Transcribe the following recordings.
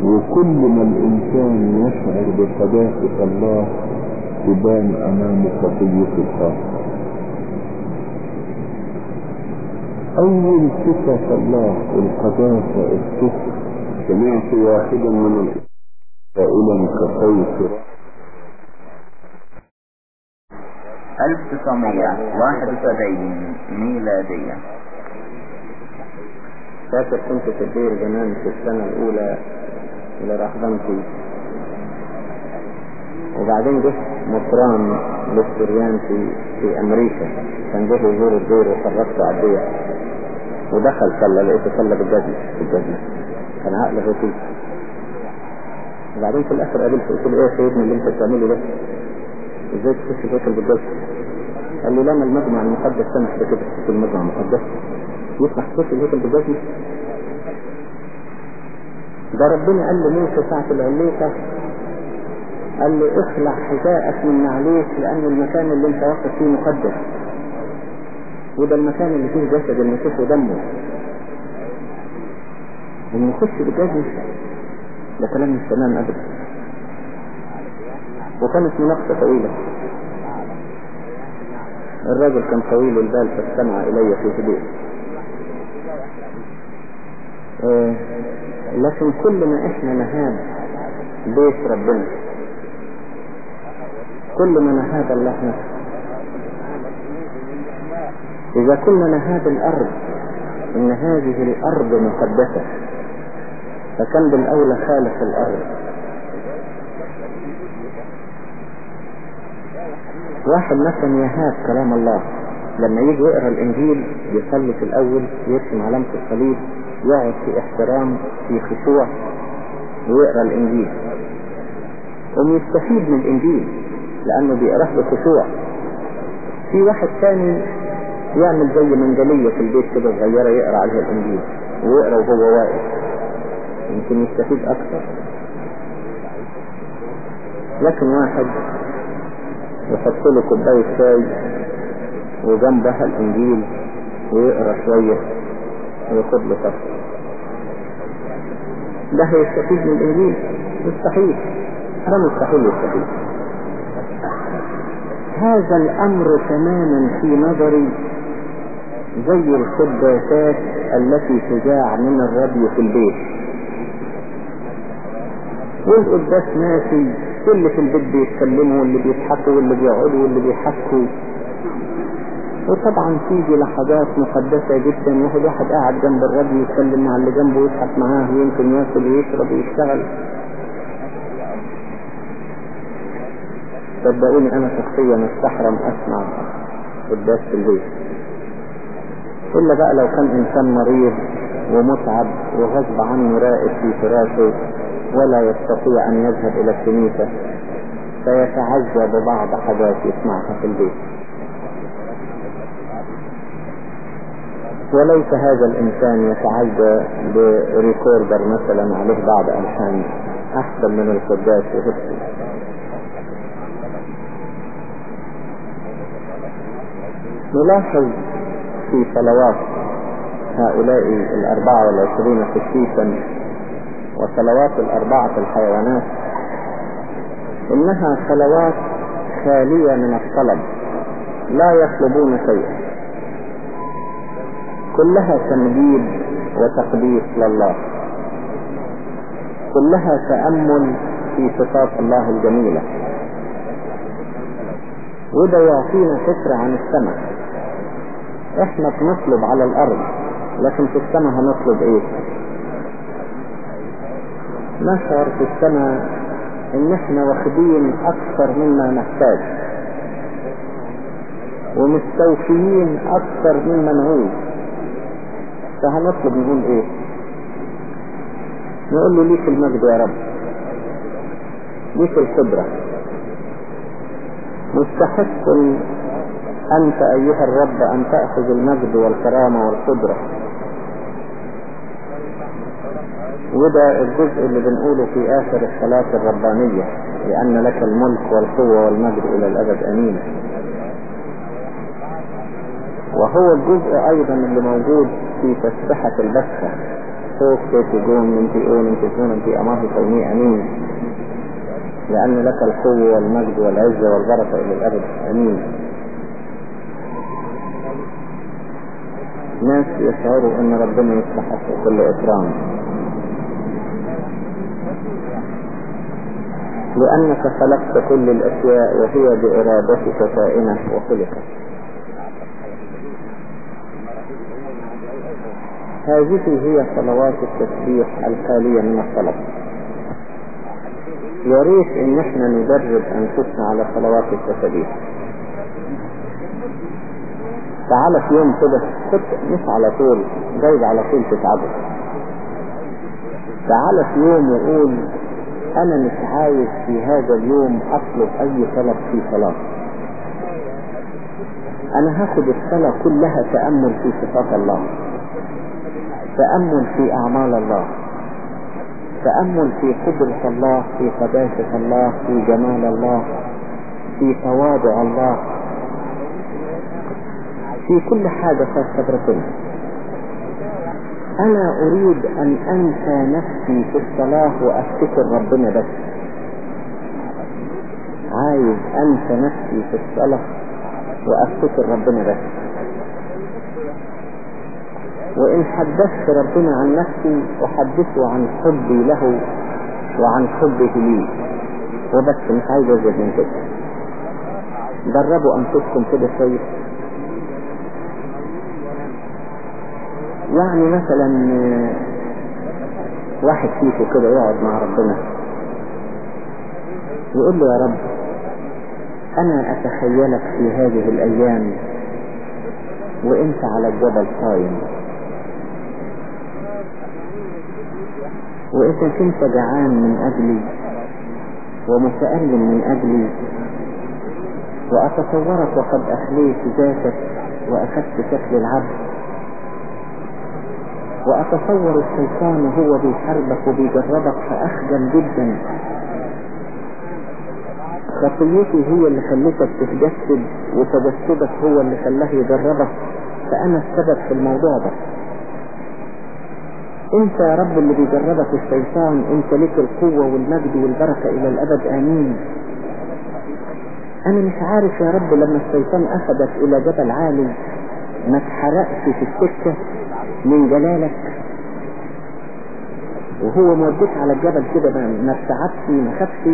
وكل ما الإنسان يشعر بقداسة الله تبان أمامه خطية الخاصة أول صفة الله القداسة الصفر سمعت واحدا من قائلا كصوت 1971 ميلادية فاكر كنت في الدير زمان في السنة الأولى لرهبنتي وبعدين جه مطران للسريان في في أمريكا كان جه يزور الدير وفرجته على الدير ودخل صلى لقيته صلى بالجزمة في الجزمة كان عقل غطيس وبعدين في الآخر قابلته قلت له إيه يا سيدنا اللي أنت بتعمله ده؟ إزاي تخش تاكل بالجزمة؟ قال لي لما المجمع المقدس سمح بكده في المجمع المقدس يسمح تخش الهيكل بالجزمة ده ربنا قال لموسى ساعة العليقة قال له اخلع حذاءك من نعليك لأن المكان اللي انت واقف فيه مقدس وده المكان اللي فيه جسد المسيح ودمه انه يخش بالجزمة ده كلام مش تمام ابدا وكانت مناقشة طويلة الراجل كان طويل البال فاستمع الي في هدوء آه لكن كل ما احنا نهاب بيت ربنا كل ما نهاب الله نفسه اذا كنا نهاب الارض ان هذه الارض مقدسة فكان بالاولى خالق الارض واحد مثلا يهاب كلام الله لما يجي يقرا الانجيل يصلي في الاول يرسم علامة الصليب يقعد في احترام في خشوع ويقرا الانجيل ويستفيد من الانجيل لانه بيقراه بخشوع في واحد ثاني يعمل زي منجلية في البيت كده صغيرة يقرا عليها الانجيل ويقرا وهو واقف يمكن يستفيد اكثر لكن واحد يحط له كوباية شاي وجنبها الانجيل ويقرا شوية وياخد له طفل ده هيستفيد من الانجيل مستحيل ده مستحيل يستفيد هذا الامر تماما في نظري زي القداسات التي تذاع من الراديو في البيت والقداس ماشي كل في البيت بيتكلموا واللي بيضحكوا واللي بيقعدوا واللي بيحكوا وطبعا تيجي لحظات مقدسة جدا واحد واحد قاعد جنب الراديو يتكلم مع اللي جنبه ويضحك معاه ويمكن ياكل ويشرب ويشتغل صدقوني انا شخصيا استحرم اسمع قداس في البيت الا بقى لو كان انسان مريض ومتعب وغصب عنه راقد في فراشه ولا يستطيع ان يذهب الى الكنيسة فيتعزى ببعض حاجات يسمعها في البيت وليس هذا الانسان يتعزى بريكوردر مثلا عليه بعض الحان احسن من القداس وهبته نلاحظ في صلوات هؤلاء الأربعة والعشرين خصيصا وصلوات الأربعة الحيوانات إنها صلوات خالية من الطلب لا يطلبون شيئا كلها تمجيد وتقديس لله كلها تأمل في صفات الله الجميلة وده يعطينا فكرة عن السماء احنا بنطلب على الارض لكن في السماء هنطلب ايه نشعر في السماء ان احنا واخدين اكثر مما نحتاج ومستوفيين اكثر مما نعوز فهنطلب نقول ايه نقول له ليك المجد يا رب ليك الخبرة مستحق أنت أيها الرب أن تأخذ المجد والكرامة والقدرة وده الجزء اللي بنقوله في آخر الصلاة الربانية لأن لك الملك والقوة والمجد إلى الأبد أمين وهو الجزء أيضا اللي موجود في تسبحة البسخة فوق تيجون ينتئون ينتئون في أماه كوني أمين لأن لك القوة والمجد والعزة والبركة إلى الأبد أمين ناس يشعروا أن ربنا يستحق كل إكرام لأنك خلقت كل الأشياء وهي بإرادتك كائنة وخلقت هذه هي صلوات التسبيح الخالية من الطلب يا ريت ان احنا ندرب انفسنا على صلوات التسبيح تعالى في يوم كده خد مش على طول جايب على طول تتعبه تعالى في يوم وقول انا مش عايز في هذا اليوم اطلب اي طلب في صلاة انا هاخد الصلاة كلها تأمل في صفات الله تأمل في اعمال الله تأمل في قدرة الله في قداسة الله في جمال الله في تواضع الله في كل حاجة خاصة بربنا أنا أريد أن أنسى نفسي في الصلاة وأفتكر ربنا بس عايز أنسى نفسي في الصلاة وأفتكر ربنا بس وإن حدثت ربنا عن نفسي أحدثه عن حبي له وعن حبه لي وبس مش عايز أزيد من كده دربوا أنفسكم كده شوية يعني مثلا واحد فيكم كده يقعد مع ربنا يقول له يا رب أنا أتخيلك في هذه الأيام وانت على الجبل صايم وإذا كنت جعان من أجلي ومتألم من أجلي وأتصورك وقد أخليت ذاتك وأخذت شكل العبد وأتصور الشيطان وهو بيحاربك وبيجربك فأخجل جدا خطيتي هي اللي خلتك تتجسد وتجسدك هو اللي خلاه يجربك فأنا السبب في الموضوع ده انت يا رب اللي بيجربك الشيطان انت لك القوة والمجد والبركة الى الابد امين انا مش عارف يا رب لما الشيطان اخذك الى جبل عالي ما اتحرقش في السكة من جلالك وهو موديك على الجبل كده ما ارتعبش ما خافش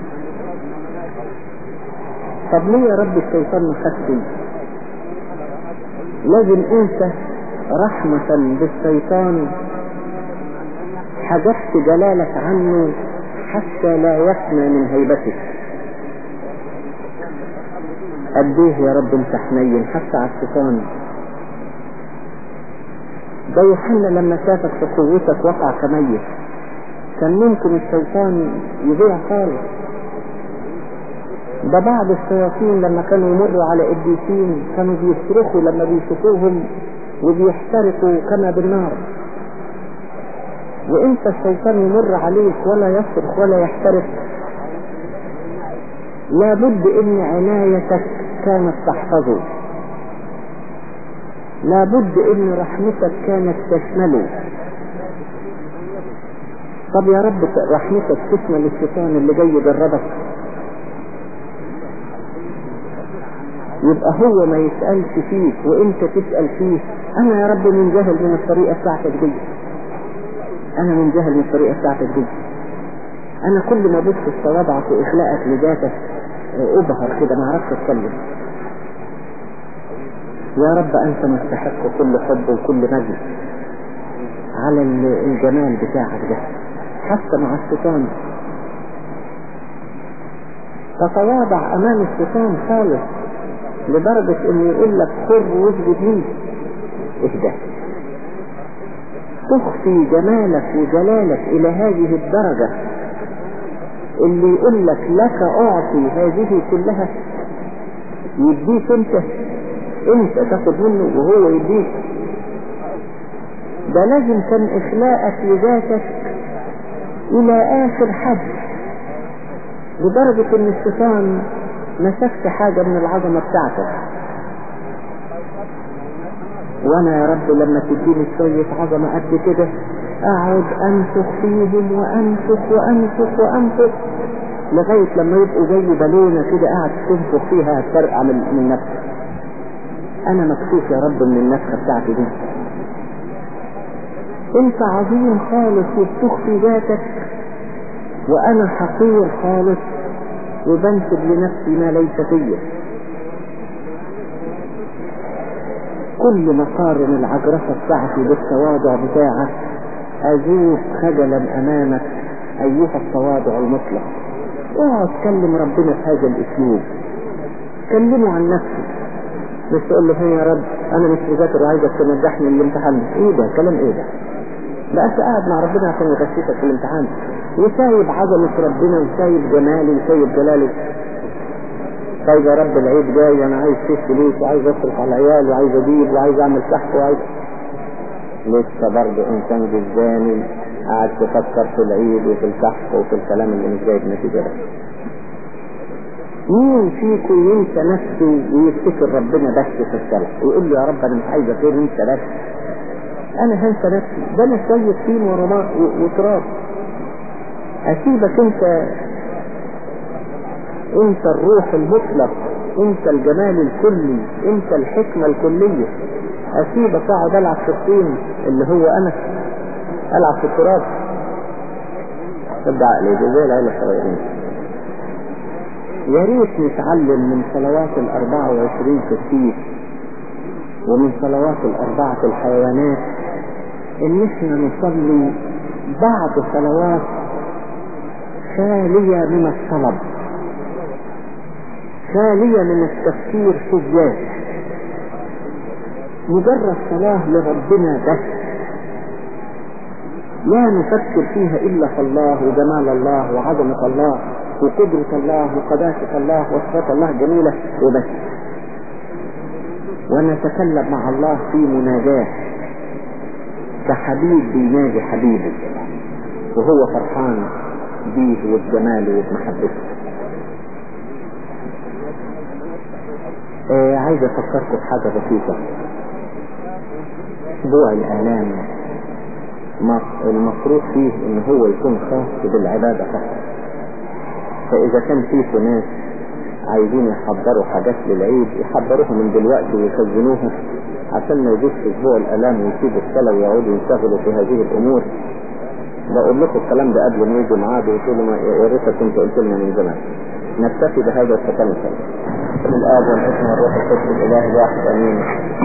طب ليه يا رب الشيطان ما خافش لازم انت رحمة بالشيطان حجبت جلالك عنه حتى لا يفنى من هيبتك قديه يا رب انت حنين حتى على الشيطان ده يوحنا لما شافك في قوتك وقع كميت كان ممكن الشيطان يضيع خالص ده بعض الشياطين لما كانوا يمروا على قديسين كانوا بيصرخوا لما بيشوفوهم وبيحترقوا كما بالنار وانت الشيطان يمر عليك ولا يصرخ ولا يحترق لابد ان عنايتك كانت تحفظه لابد ان رحمتك كانت تشمله طب يا رب رحمتك تشمل الشيطان اللي جاي يجربك يبقى هو ما يسألش فيك وانت تسأل فيه انا يا رب من جهل من الطريقة بتاعتك دي انا من جهل من الطريقة بتاعتك دي انا كل ما ابص في صوابعك واخلاقك لذاتك ابهر كده ما اعرفش اتكلم يا رب انت مستحق كل حب وكل مجد على الجمال بتاعك ده حتى مع الشيطان تتواضع امام الشيطان خالص لدرجة انه يقول لك خر واسجد لي اهدى تخفي جمالك وجلالك الى هذه الدرجة اللي يقول لك لك اعطي هذه كلها يديك انت انت تاخد منه وهو يديك ده لازم كان اخلاقك لذاتك الى اخر حد لدرجة ان الشيطان مسكت حاجة من العظمة بتاعتك وانا يا رب لما تديني شوية عظمة قد كده اقعد انفخ فيهم وانفخ وانفخ وانفخ لغاية لما يبقوا زي بالونة كده قاعد تنفخ فيها هتفرقع من, من نفسك انا مكسوف يا رب من النفخة بتاعتي دي انت عظيم خالص وبتخفي ذاتك وانا حقير خالص وبنسب لنفسي ما ليس فيا كل ما قارن العجرفة بتاعتي بالتواضع بتاعك أذوق خجلا أمامك أيها التواضع المطلق اوعى تكلم ربنا في هذا الأسلوب كلمه عن نفسك مش تقول له يا رب أنا مش مذاكر وعايزك تنجحني من الامتحان إيه ده كلام إيه ده بقى أنت قاعد مع ربنا عشان يغششك في الامتحان وسايب عظمة ربنا وسايب جماله وسايب جلاله طيب يا رب العيد جاي وانا عايز فيه فلوس وعايز اصرف على العيال وعايز اجيب وعايز اعمل كحك وعايز لسه برضه انسان جزاني قاعد تفكر في العيد وفي الكحك وفي الكلام اللي مش جايب نتيجه ده مين فيكم ينسى نفسه ويفتكر ربنا بس في الصلاة ويقول له يا رب انا مش عايز غير انت بس انا هنسى نفسي ده انا شوية طين ورماء وتراب اسيبك انت انت الروح المطلق انت الجمال الكلي انت الحكمة الكلية اسيبك اقعد العب في الطين اللي هو انا العب في التراب تبدا عقلي زي العيال الصغيرين يا ريت نتعلم من صلوات الأربعة وعشرين كتير ومن صلوات الأربعة الحيوانات إن إحنا نصلي بعض صلوات خالية من الطلب خالية من التفكير في الذات مجرد صلاة لربنا بس لا نفكر فيها إلا في الله وجمال الله وعظمة الله وقدرة الله وقداسة الله وصفات الله جميلة وبس ونتكلم مع الله في مناجاة كحبيب بيناجي حبيبه وهو فرحان بيه وبجماله وبمحبته آه عايز افكركم بحاجة بسيطة اسبوع الالام المفروض فيه ان هو يكون خاص بالعبادة فقط فاذا كان فيه ناس عايزين يحضروا حاجات للعيد يحضروها من دلوقتي ويخزنوها عشان ما يجيش اسبوع الالام ويسيبوا الصلاة ويقعدوا ينشغلوا في هذه الامور بقول لكم الكلام ده قبل ما يجي معاد وتقولوا يا ريتك كنت قلت لنا من زمان نكتفي بهذا الختام الآب والابن والروح القدس الإله الواحد أمين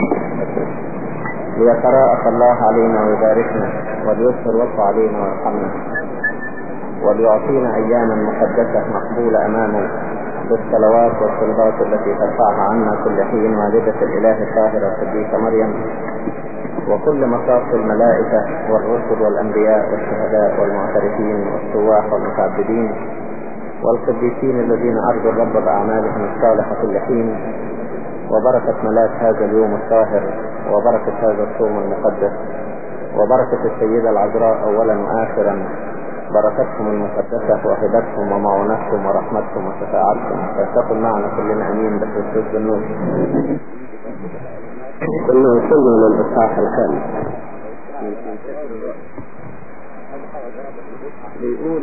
ليتراءف الله علينا ويباركنا وليسر وصف علينا ويرحمنا وليعطينا أياما مقدسة مقبولة أمامه بالصلوات والصلوات التي ترفعها عنا كل حين والدة الإله الطاهرة القديسة مريم وكل مصاف الملائكة والرسل والأنبياء والشهداء والمعترفين والسواح والمتعبدين والقديسين الذين أرجوا الرب بأعمالهم الصالحة كل حين وبركة ملاك هذا اليوم الطاهر وبركة هذا الصوم المقدس وبركة السيدة العذراء أولا وآخرا بركتكم المقدسة وهبتكم ومعونتكم ورحمتكم وشفاعتكم فلتكن معنا كلنا أمين بخصوص النور كنا وصلنا للإصحاح الخامس بيقول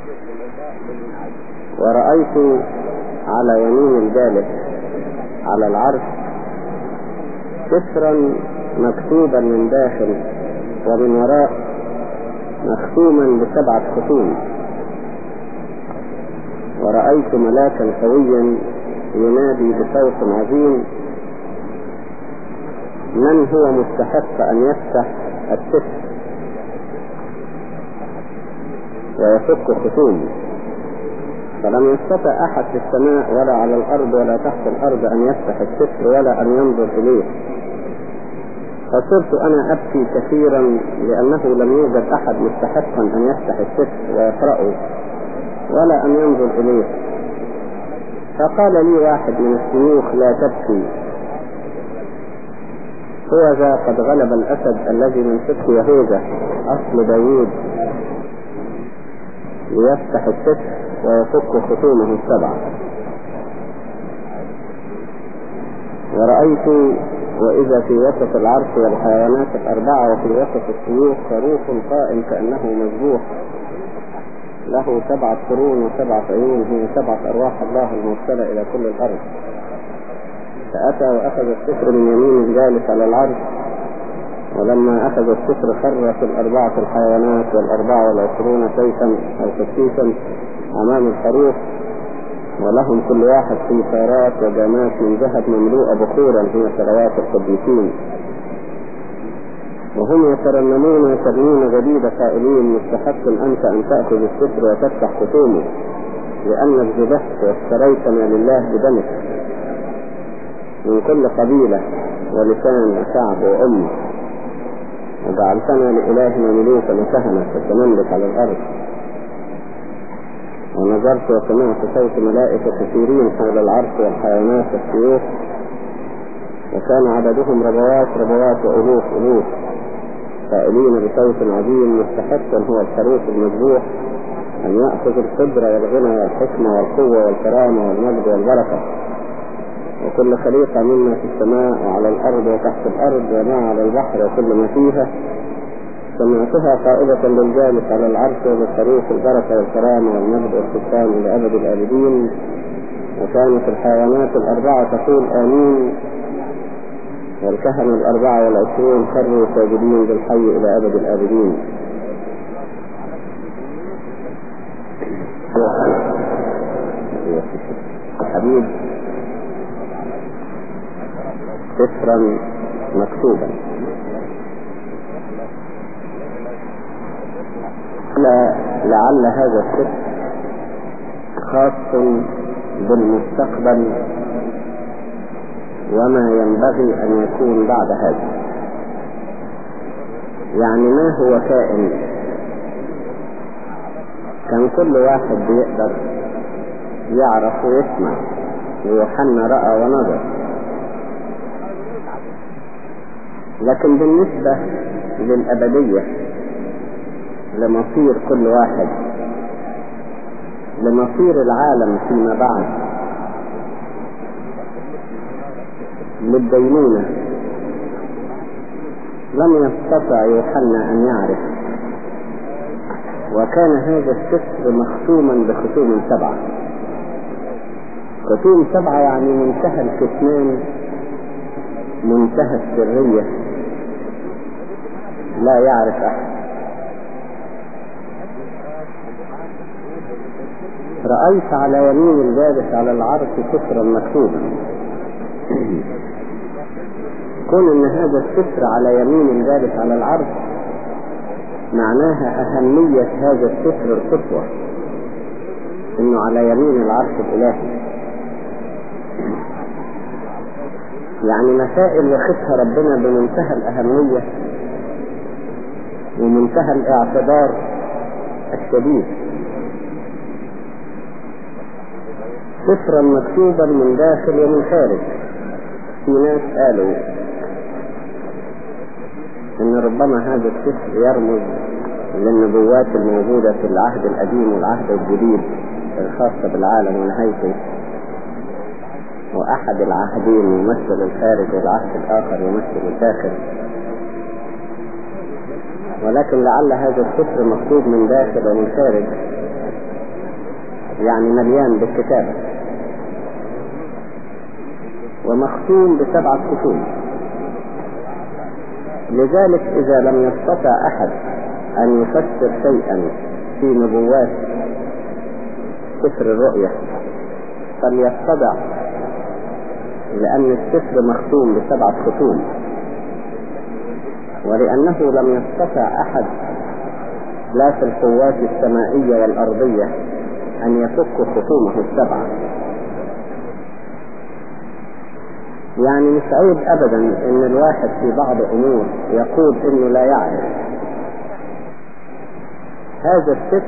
ورأيت على يمين الجالس على العرش سفرا مكتوبا من داخل ومن وراء مختوما بسبعة ختوم ورأيت ملاكا سويا ينادي بصوت عظيم من هو مستحق أن يفتح السفر ويفك ختومه فلم يستطع أحد في السماء ولا على الأرض ولا تحت الأرض أن يفتح السفر ولا أن ينظر إليه فصرت أنا أبكي كثيرا لأنه لم يوجد أحد مستحقا أن يفتح السفر ويقرأه ولا أن ينظر إليه فقال لي واحد من الشيوخ لا تبكي هو ذا قد غلب الأسد الذي من سبط يهوذا أصل داوود ليفتح السفر ويفك ختومه السبعة ورأيت وإذا في وسط العرش والحيوانات الأربعة وفي وسط السيوف صاروخ قائم كأنه مذبوح له سبعة قرون وسبعة عيون هي سبعة أرواح الله المرسلة إلى كل الأرض فأتى وأخذ السفر من يمين الجالس على العرش ولما أخذ السفر خرت الأربعة الحيوانات والأربعة والعشرون سيفا أو خسيسا أمام الخروف ولهم كل واحد في سارات وجامات من ذهب مملوءة بخورا هي ثروات القديسين وهم يترنمون ترنيمة جديدة قائلين مستحق أنت أن تأخذ الستر وتفتح ختومه لأنك ذبحت واشتريتنا لله بدمك من كل قبيلة ولسان وشعب وأمة وجعلتنا لإلهنا ملوكا وكهنة فتملك على الأرض ونظرت وسمعت صوت ملائكة كثيرين حول العرش والحيوانات والسيوف وكان عددهم ربوات ربوات وألوف ألوف قائلين بصوت عظيم مستحقا هو الخروف المذبوح أن يأخذ القدرة والغنى والحكمة والقوة والكرامة والمجد والبركة وكل خليقة مما في السماء وعلى الأرض وتحت الأرض وما على البحر وكل ما فيها سمعتها قائلة للجالس على العرش وبالخروف البركة والكرامة والمجد والسلطان إلى أبد الآبدين وكانت الحيوانات الأربعة تقول آمين والكهنة الأربعة والعشرون خروا ساجدين بالحي إلى أبد الآبدين الحبيب سفرا مكتوبا لعل هذا السفر خاص بالمستقبل وما ينبغي أن يكون بعد هذا يعني ما هو كائن كان كل واحد بيقدر يعرف ويسمع ويوحنا رأى ونظر لكن بالنسبة للأبدية لمصير كل واحد لمصير العالم فيما بعد للدينونة لم يستطع يوحنا أن يعرف وكان هذا السفر مختوما بختوم سبعة ختوم سبعة يعني منتهى الكتمان منتهى السرية لا يعرف أحد رأيت على يمين الجالس على العرش سفرا مكتوبا كون ان هذا السفر على يمين الجالس على العرش معناها اهمية هذا السفر القصوى انه على يمين العرش الالهي يعني مسائل يخصها ربنا بمنتهى الاهمية ومنتهى الاعتبار الشديد سفرا مكتوبا من داخل ومن خارج في ناس قالوا ان ربما هذا السفر يرمز للنبوات الموجودة في العهد القديم والعهد الجديد الخاصة بالعالم ونهايته واحد العهدين يمثل الخارج والعهد الاخر يمثل الداخل ولكن لعل هذا السفر مكتوب من داخل ومن خارج يعني مليان بالكتابة ومختوم بسبعة ختوم لذلك إذا لم يستطع أحد أن يفسر شيئا في نبوات سفر الرؤية فليتبع لأن السفر مختوم بسبعة ختوم ولأنه لم يستطع أحد لا في القوات السمائية والأرضية أن يفك ختومه السبعة يعني مش عيب أبدا إن الواحد في بعض أمور يقول إنه لا يعرف هذا السفر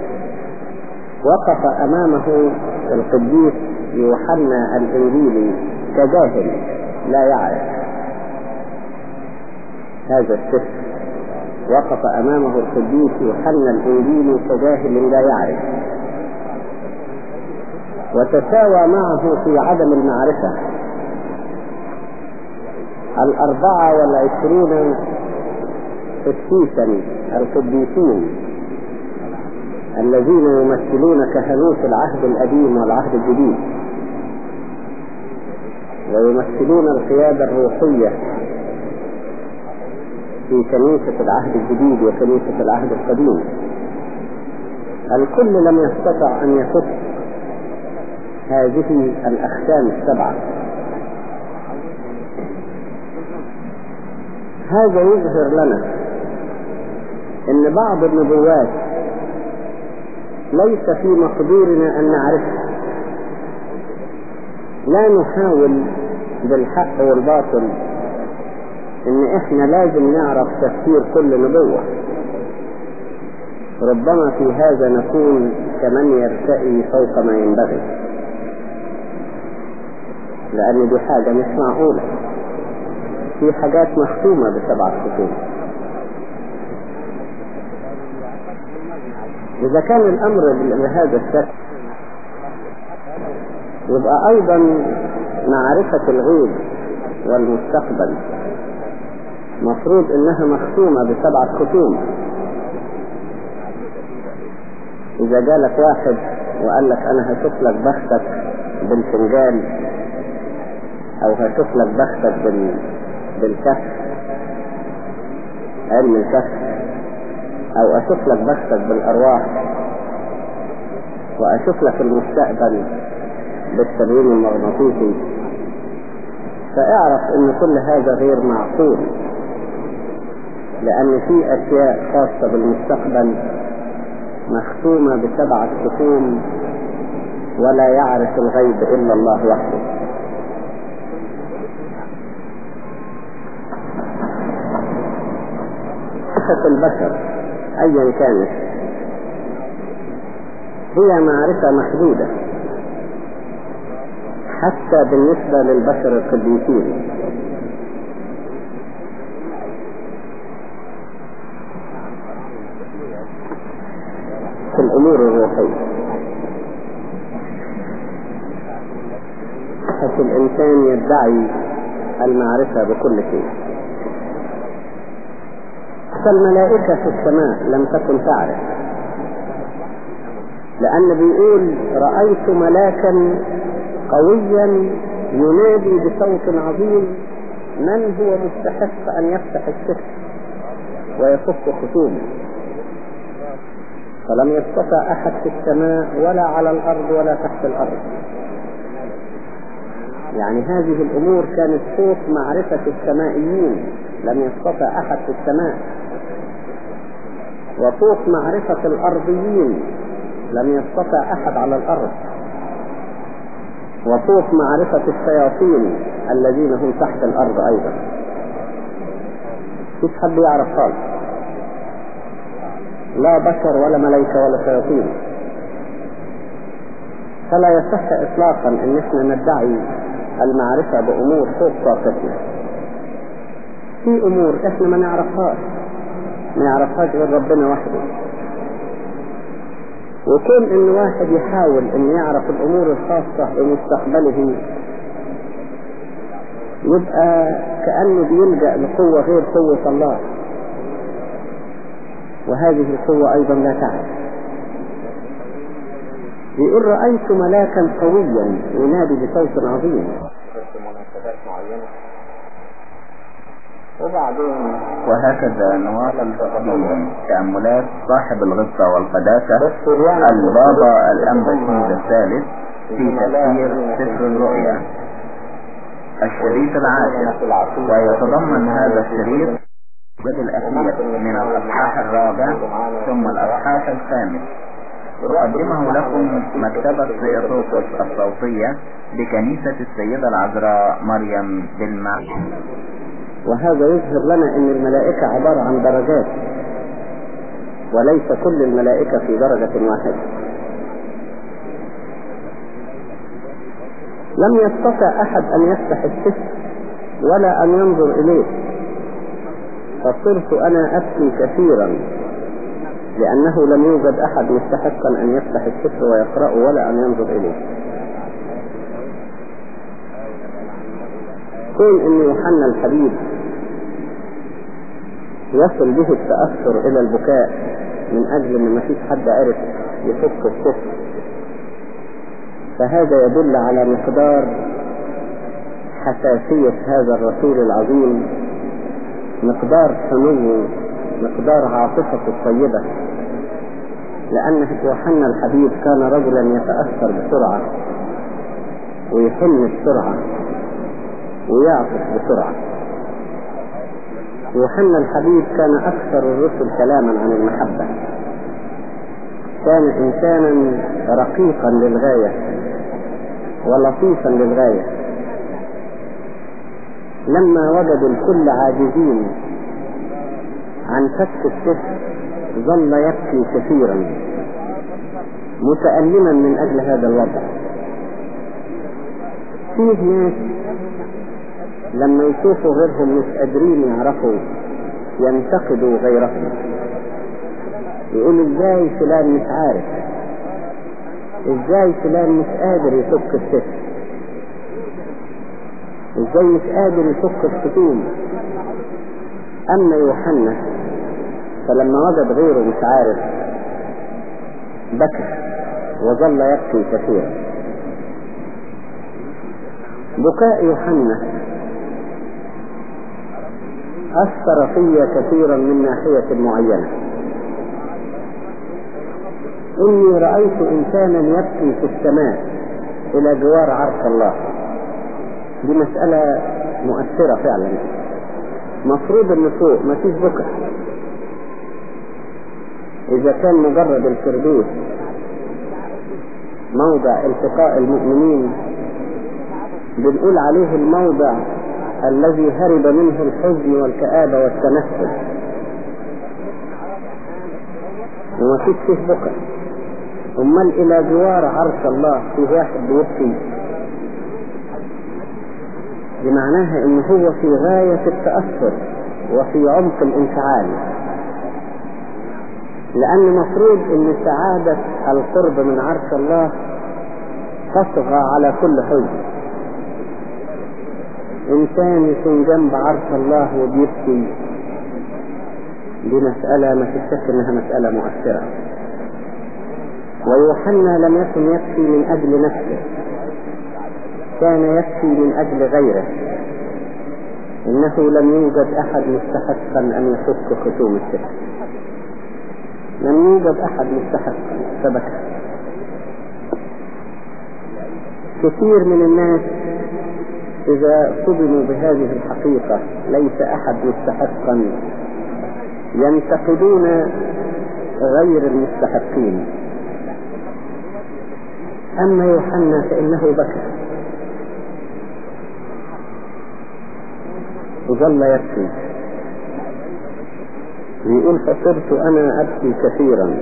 وقف أمامه القديس يوحنا الإنجيلي كجاهل لا يعرف هذا السفر وقف أمامه القديس يوحنا الإنجيلي كجاهل لا يعرف وتساوى معه في عدم المعرفة الأربعة والعشرون قسيسا القديسين الذين يمثلون كهنوت العهد القديم والعهد الجديد ويمثلون القيادة الروحية في كنيسة العهد الجديد وكنيسة العهد القديم الكل لم يستطع أن يفك هذه الأختام السبعة هذا يظهر لنا أن بعض النبوات ليس في مقدورنا أن نعرفها لا نحاول بالحق والباطل ان احنا لازم نعرف تفسير كل نبوة ربما في هذا نكون كمن يرتئي فوق ما ينبغي لان دي حاجة مش معقولة في حاجات مختومة بسبعة خطوط إذا كان الأمر بهذا الشكل يبقى أيضا معرفة الغيب والمستقبل مفروض إنها مختومة بسبعة ختوم إذا جالك واحد وقال لك أنا هشوف لك بختك بالفنجان أو هشوف لك بختك بال... بالكف علم الكف أو أشوف لك بختك بالأرواح وأشوف لك المستقبل بالتبيين المغناطيسي فاعرف ان كل هذا غير معقول لان في اشياء خاصة بالمستقبل مختومة بسبعة ختوم ولا يعرف الغيب الا الله وحده معرفة البشر ايا كانت هي معرفة محدودة حتى بالنسبة للبشر القديسين في الأمور الروحية حتى الإنسان يدعي المعرفة بكل شيء فالملائكة في السماء لم تكن تعرف لأن بيقول رأيت ملاكا قويا ينادي بصوت عظيم من هو مستحق أن يفتح السحر ويفك ختومه فلم يستطع أحد في السماء ولا على الأرض ولا تحت الأرض يعني هذه الأمور كانت صوت معرفة السمائيين لم يستطع أحد في السماء وصوت معرفة الأرضيين لم يستطع أحد على الأرض وصوت معرفة الشياطين الذين هم تحت الأرض أيضا مش حد يعرف خالص لا بشر ولا ملائكة ولا شياطين فلا يصح إطلاقا أن احنا ندعي المعرفة بأمور فوق طاقتنا في أمور احنا ما نعرفهاش ما يعرفهاش غير ربنا وحده وكون ان واحد يحاول ان يعرف الامور الخاصة بمستقبله يبقى كأنه بيلجأ لقوة غير قوة الله وهذه القوة ايضا لا تعرف يقول رأيت ملاكا قويا ينادي بصوت عظيم وبعدين وهكذا نواصل في تأملات صاحب الغصة والقداسة البابا الأنبشيد الثالث في تفسير سفر الرؤيا الشريط العاشر ويتضمن هذا الشريط الجزء الأخير من الأصحاح الرابع ثم الأصحاح الخامس أقدمه لكم مكتبة سيطوكس الصوتية بكنيسة السيدة العذراء مريم بالمعشر وهذا يظهر لنا ان الملائكة عبارة عن درجات وليس كل الملائكة في درجة واحدة لم يستطع احد ان يفتح السفر ولا ان ينظر اليه فصرت انا ابكي كثيرا لانه لم يوجد احد مستحقا ان يفتح السفر ويقرأه ولا ان ينظر اليه كون ان يوحنا الحبيب يصل به التأثر الى البكاء من اجل ان مفيش حد عرف يفك الكفر فهذا يدل على مقدار حساسية هذا الرسول العظيم مقدار سمو مقدار عاطفته الطيبة لأن يوحنا الحبيب كان رجلا يتأثر بسرعة ويحن بسرعة ويعطف بسرعة يوحنا الحبيب كان أكثر الرسل كلاما عن المحبة كان إنسانا رقيقا للغاية ولطيفا للغاية لما وجدوا الكل عاجزين عن فك السحر ظل يبكي كثيرا متألما من أجل هذا الوضع فيه ناس لما يشوفوا غيرهم مش قادرين يعرفوا ينتقدوا غيرهم يقولوا ازاي فلان مش عارف ازاي فلان مش قادر يفك السحر ازاي مش قادر يفك الختوم اما يوحنا فلما وجد غيره مش عارف بكى وظل يبكي كثيرا بكاء يوحنا أثر في كثيرا من ناحية معينة إني رأيت إنسانا يبكي في السماء إلى جوار عرش الله دي مسألة مؤثرة فعلا مفروض ان فوق ما فيش بكاء اذا كان مجرد الفردوس موضع التقاء المؤمنين بنقول عليه الموضع الذي هرب منه الحزن والكآبة والتنفس وما فيش فيه بكاء امال الى جوار عرش الله في واحد بيبكي بمعناها ان هو في غاية التأثر وفي عمق الانفعال لان مفروض ان سعادة القرب من عرش الله تطغى على كل حزن انسان يكون جنب عرش الله وبيبكي دي مسألة ما تشك انها مسألة مؤثرة ويوحنا لم يكن يكفي من اجل نفسه كان يكفي من أجل غيره إنه لم يوجد أحد مستحقا أن يفك ختوم السحر لم يوجد أحد مستحقا فبكى كثير من الناس إذا صدموا بهذه الحقيقة ليس أحد مستحقا ينتقدون غير المستحقين أما يوحنا فإنه بكى وظل يبكي يقول فصرت انا ابكي كثيرا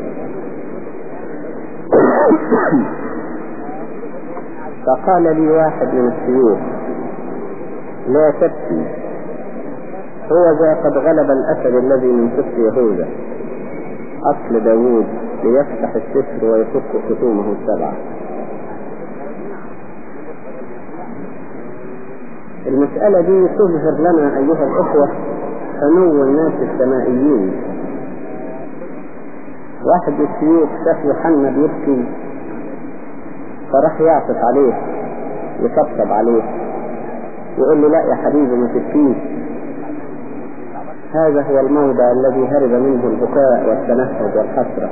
فقال لي واحد من الشيوخ لا تبكي هو ذا قد غلب الاسد الذي من سفر يهوذا اصل داوود ليفتح السفر ويفك ختومه السبعه المسألة دي تظهر لنا أيها الأخوة سمو الناس السمائيين واحد من الشيوخ شاف يوحنا بيبكي فراح يعطف عليه يطبطب عليه يقول له لا يا حبيبي ما تبكيش هذا هو الموضع الذي هرب منه البكاء والتنهد والحسرة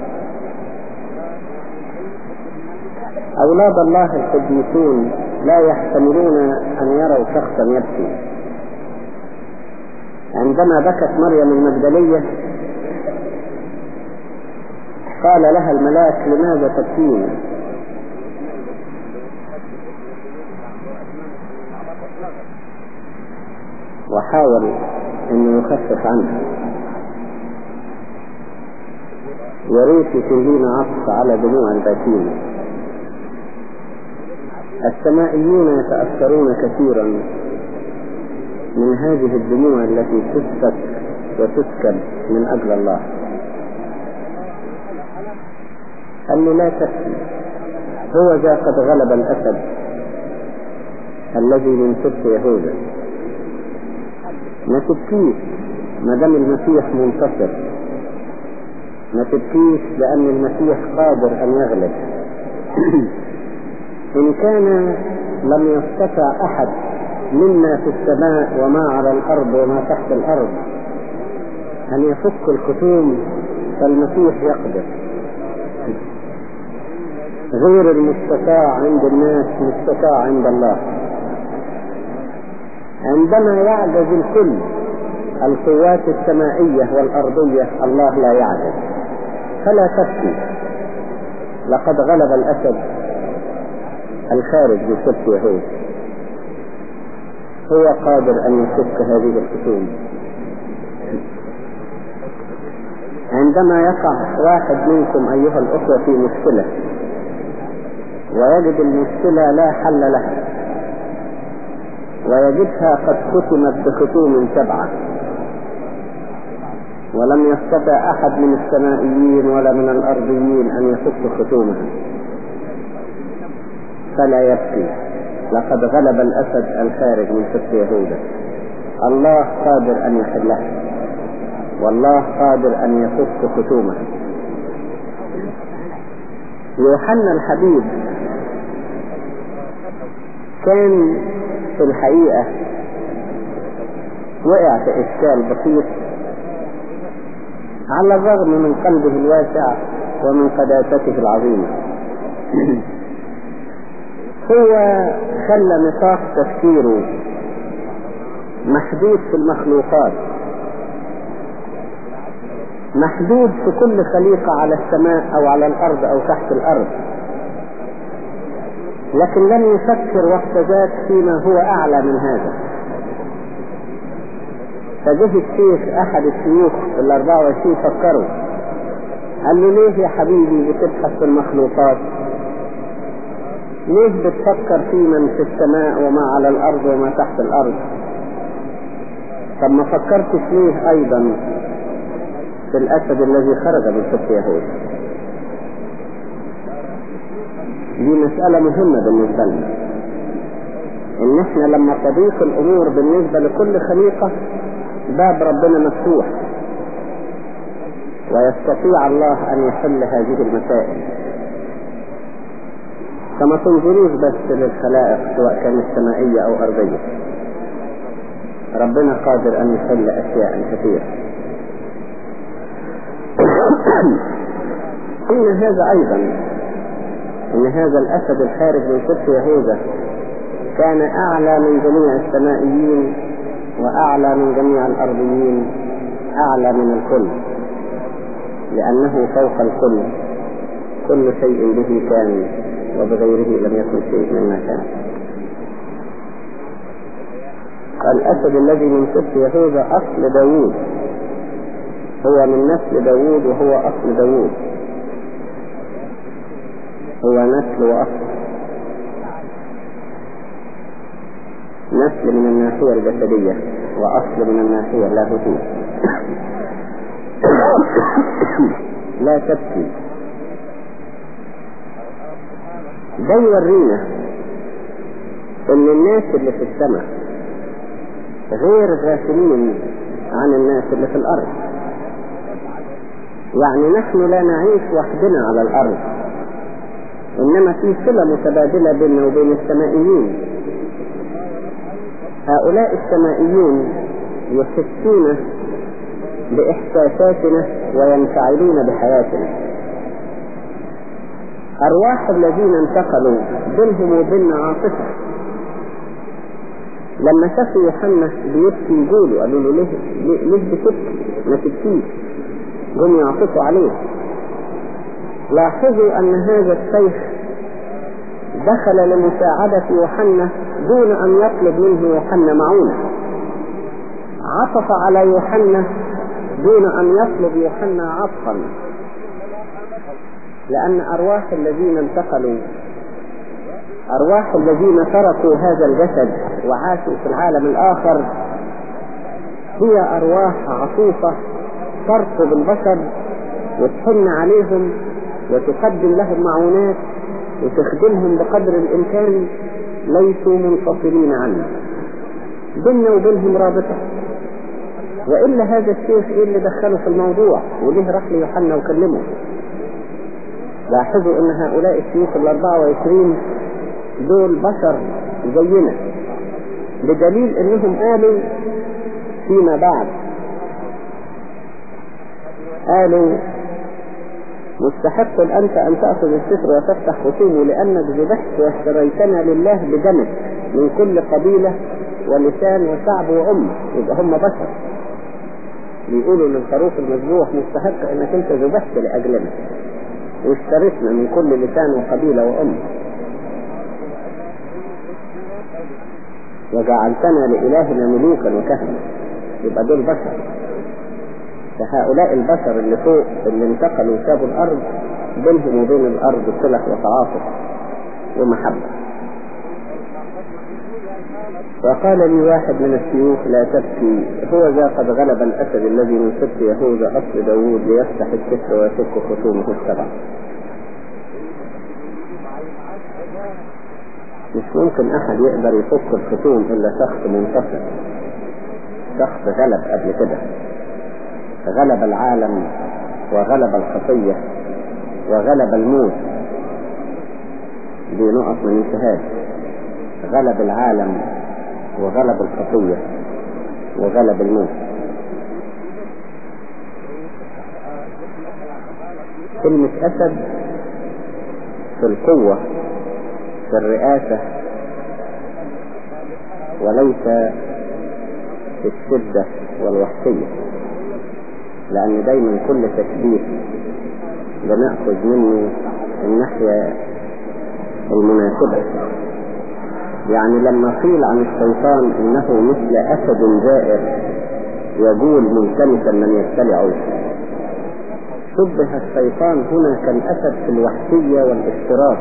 أولاد الله القديسون لا يحتملون أن يروا شخصا يبكي عندما بكت مريم المجدلية قال لها الملاك لماذا تبكين وحاول انه يخفف عنها يا ريت تهدينا عطف على دموع الباكين السمائيون يتأثرون كثيرا من هذه الدموع التي تسفك وتسكب من أجل الله قال له لا تبكي هو ذا قد غلب الأسد الذي من سبط يهوذا ما تبكيش ما دام المسيح منتصر ما تبكيش لأن المسيح قادر أن يغلب إن كان لم يستطع أحد مما في السماء وما على الأرض وما تحت الأرض أن يفك الختوم فالمسيح يقدر غير المستطاع عند الناس مستطاع عند الله عندما يعجز الكل القوات السمائية والأرضية الله لا يعجز فلا تبكي لقد غلب الأسد الخارج بسبت يهود هو قادر أن يفك هذه الخصوم عندما يقع واحد منكم أيها الأخوة في مشكلة ويجد المشكلة لا حل لها ويجدها قد ختمت بختوم سبعة ولم يستطع أحد من السمائيين ولا من الأرضيين أن يفك ختومها فلا يبكي لقد غلب الأسد الخارج من سبط يهوذا الله قادر أن يحلها والله قادر أن يفك ختومها يوحنا الحبيب كان في الحقيقة وقع في إشكال بسيط على الرغم من قلبه الواسع ومن قداسته العظيمة هو خلى نطاق تفكيره محدود في المخلوقات محدود في كل خليقة على السماء أو على الأرض أو تحت الأرض لكن لم يفكر وقت ذاك فيما هو أعلى من هذا فجه الشيخ أحد الشيوخ ال 24 فكروا قال له ليه يا حبيبي بتبحث في المخلوقات ليه بتفكر في من في السماء وما على الأرض وما تحت الأرض طب ما فكرتش ليه أيضا في الأسد الذي خرج من سبط يهود دي مسألة مهمة بالنسبة لنا ان احنا لما تضيق الامور بالنسبة لكل خليقة باب ربنا مفتوح ويستطيع الله ان يحل هذه المسائل فما تنظروش بس للخلائق سواء كانت سمائية او ارضية ربنا قادر ان يحل اشياء كثيرة ان هذا ايضا ان هذا الاسد الخارج من سبط يهوذا كان اعلى من جميع السمائيين واعلى من جميع الارضيين اعلى من الكل لانه فوق الكل كل شيء به كان وبغيره لم يكن شيء مما كان الاسد الذي من سبط يهوذا اصل داوود هو من نسل داوود وهو اصل داوود هو نسل وأصل نسل من الناحية الجسدية وأصل من الناحية اللاهوتية لا تبكي ده يورينا ان الناس اللي في السماء غير غافلين عن الناس اللي في الارض يعني نحن لا نعيش وحدنا على الارض انما في صلة متبادلة بيننا وبين السمائيين هؤلاء السمائيون يحسون باحساساتنا وينفعلون بحياتنا ارواح الذين انتقلوا بينهم وبين عاطفة لما شافوا يوحنا بيبكي يقولوا قالوا له ليه ليه, ليه بتبكي ما تبكيش جم يعطفوا عليه لاحظوا ان هذا الشيخ دخل لمساعدة يوحنا دون ان يطلب منه يوحنا معونة عطف على يوحنا دون ان يطلب يوحنا عطفا لان ارواح الذين انتقلوا ارواح الذين تركوا هذا الجسد وعاشوا في العالم الاخر هي ارواح عطوفة ترقب البشر وتحن عليهم وتقدم لهم معونات وتخدمهم بقدر الإمكان ليسوا منفصلين عنه بيننا وبينهم رابطة وإلا هذا الشيخ إيه اللي دخله في الموضوع وليه راح ليوحنا وكلمه لاحظوا ان هؤلاء الشيوخ الاربعة وعشرين دول بشر زينا بدليل انهم قالوا فيما بعد قالوا مستحق أنت أن تأخذ السفر وتفتح ختومه لأنك ذبحت واشتريتنا لله بدمك من كل قبيلة ولسان وشعب وأمة يبقى هم بشر بيقولوا للخروف المذبوح مستحق انك انت ذبحت لأجلنا واشتريتنا من كل لسان وقبيلة وأمة وجعلتنا لإلهنا ملوكا وكهنة يبقى دول بشر فهؤلاء البشر اللي فوق اللي انتقلوا وسابوا الأرض بينهم وبين الأرض صلة وتعاطف ومحبة وقال لي واحد من الشيوخ لا تبكي هو ذا قد غلب الأسد الذي من سبط يهوذا أصل داوود ليفتح السفر ويفك خصومه السبع مش ممكن أحد يقدر يفك الختوم إلا شخص منتصر شخص غلب قبل كده غلب العالم وغلب الخطية وغلب الموت دي نقط من انتهاج غلب العالم وغلب الخطية وغلب الموت كلمة أسد في القوة في الرئاسة وليس في الشدة والوحشية لأن دايما كل تشبيه بنأخذ منه الناحية المناسبة يعني لما قيل عن الشيطان انه مثل اسد زائر يقول ملتمسا من يبتلعه شبه الشيطان هنا كالاسد في الوحشية والافتراس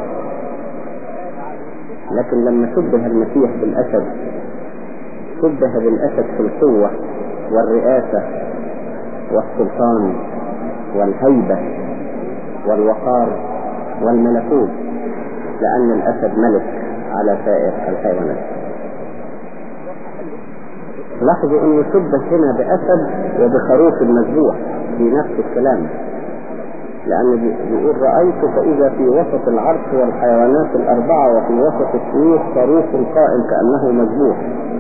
لكن لما شبه المسيح بالاسد شبه بالاسد في القوة والرئاسة والسلطان والهيبة والوقار والملكوت لأن الأسد ملك على سائر الحيوانات لاحظوا انه شبه هنا بأسد وبخروف المذبوح في نفس الكلام لأن بيقول رأيت فإذا في وسط العرش والحيوانات الأربعة وفي وسط الشيوخ خروف قائم كأنه مذبوح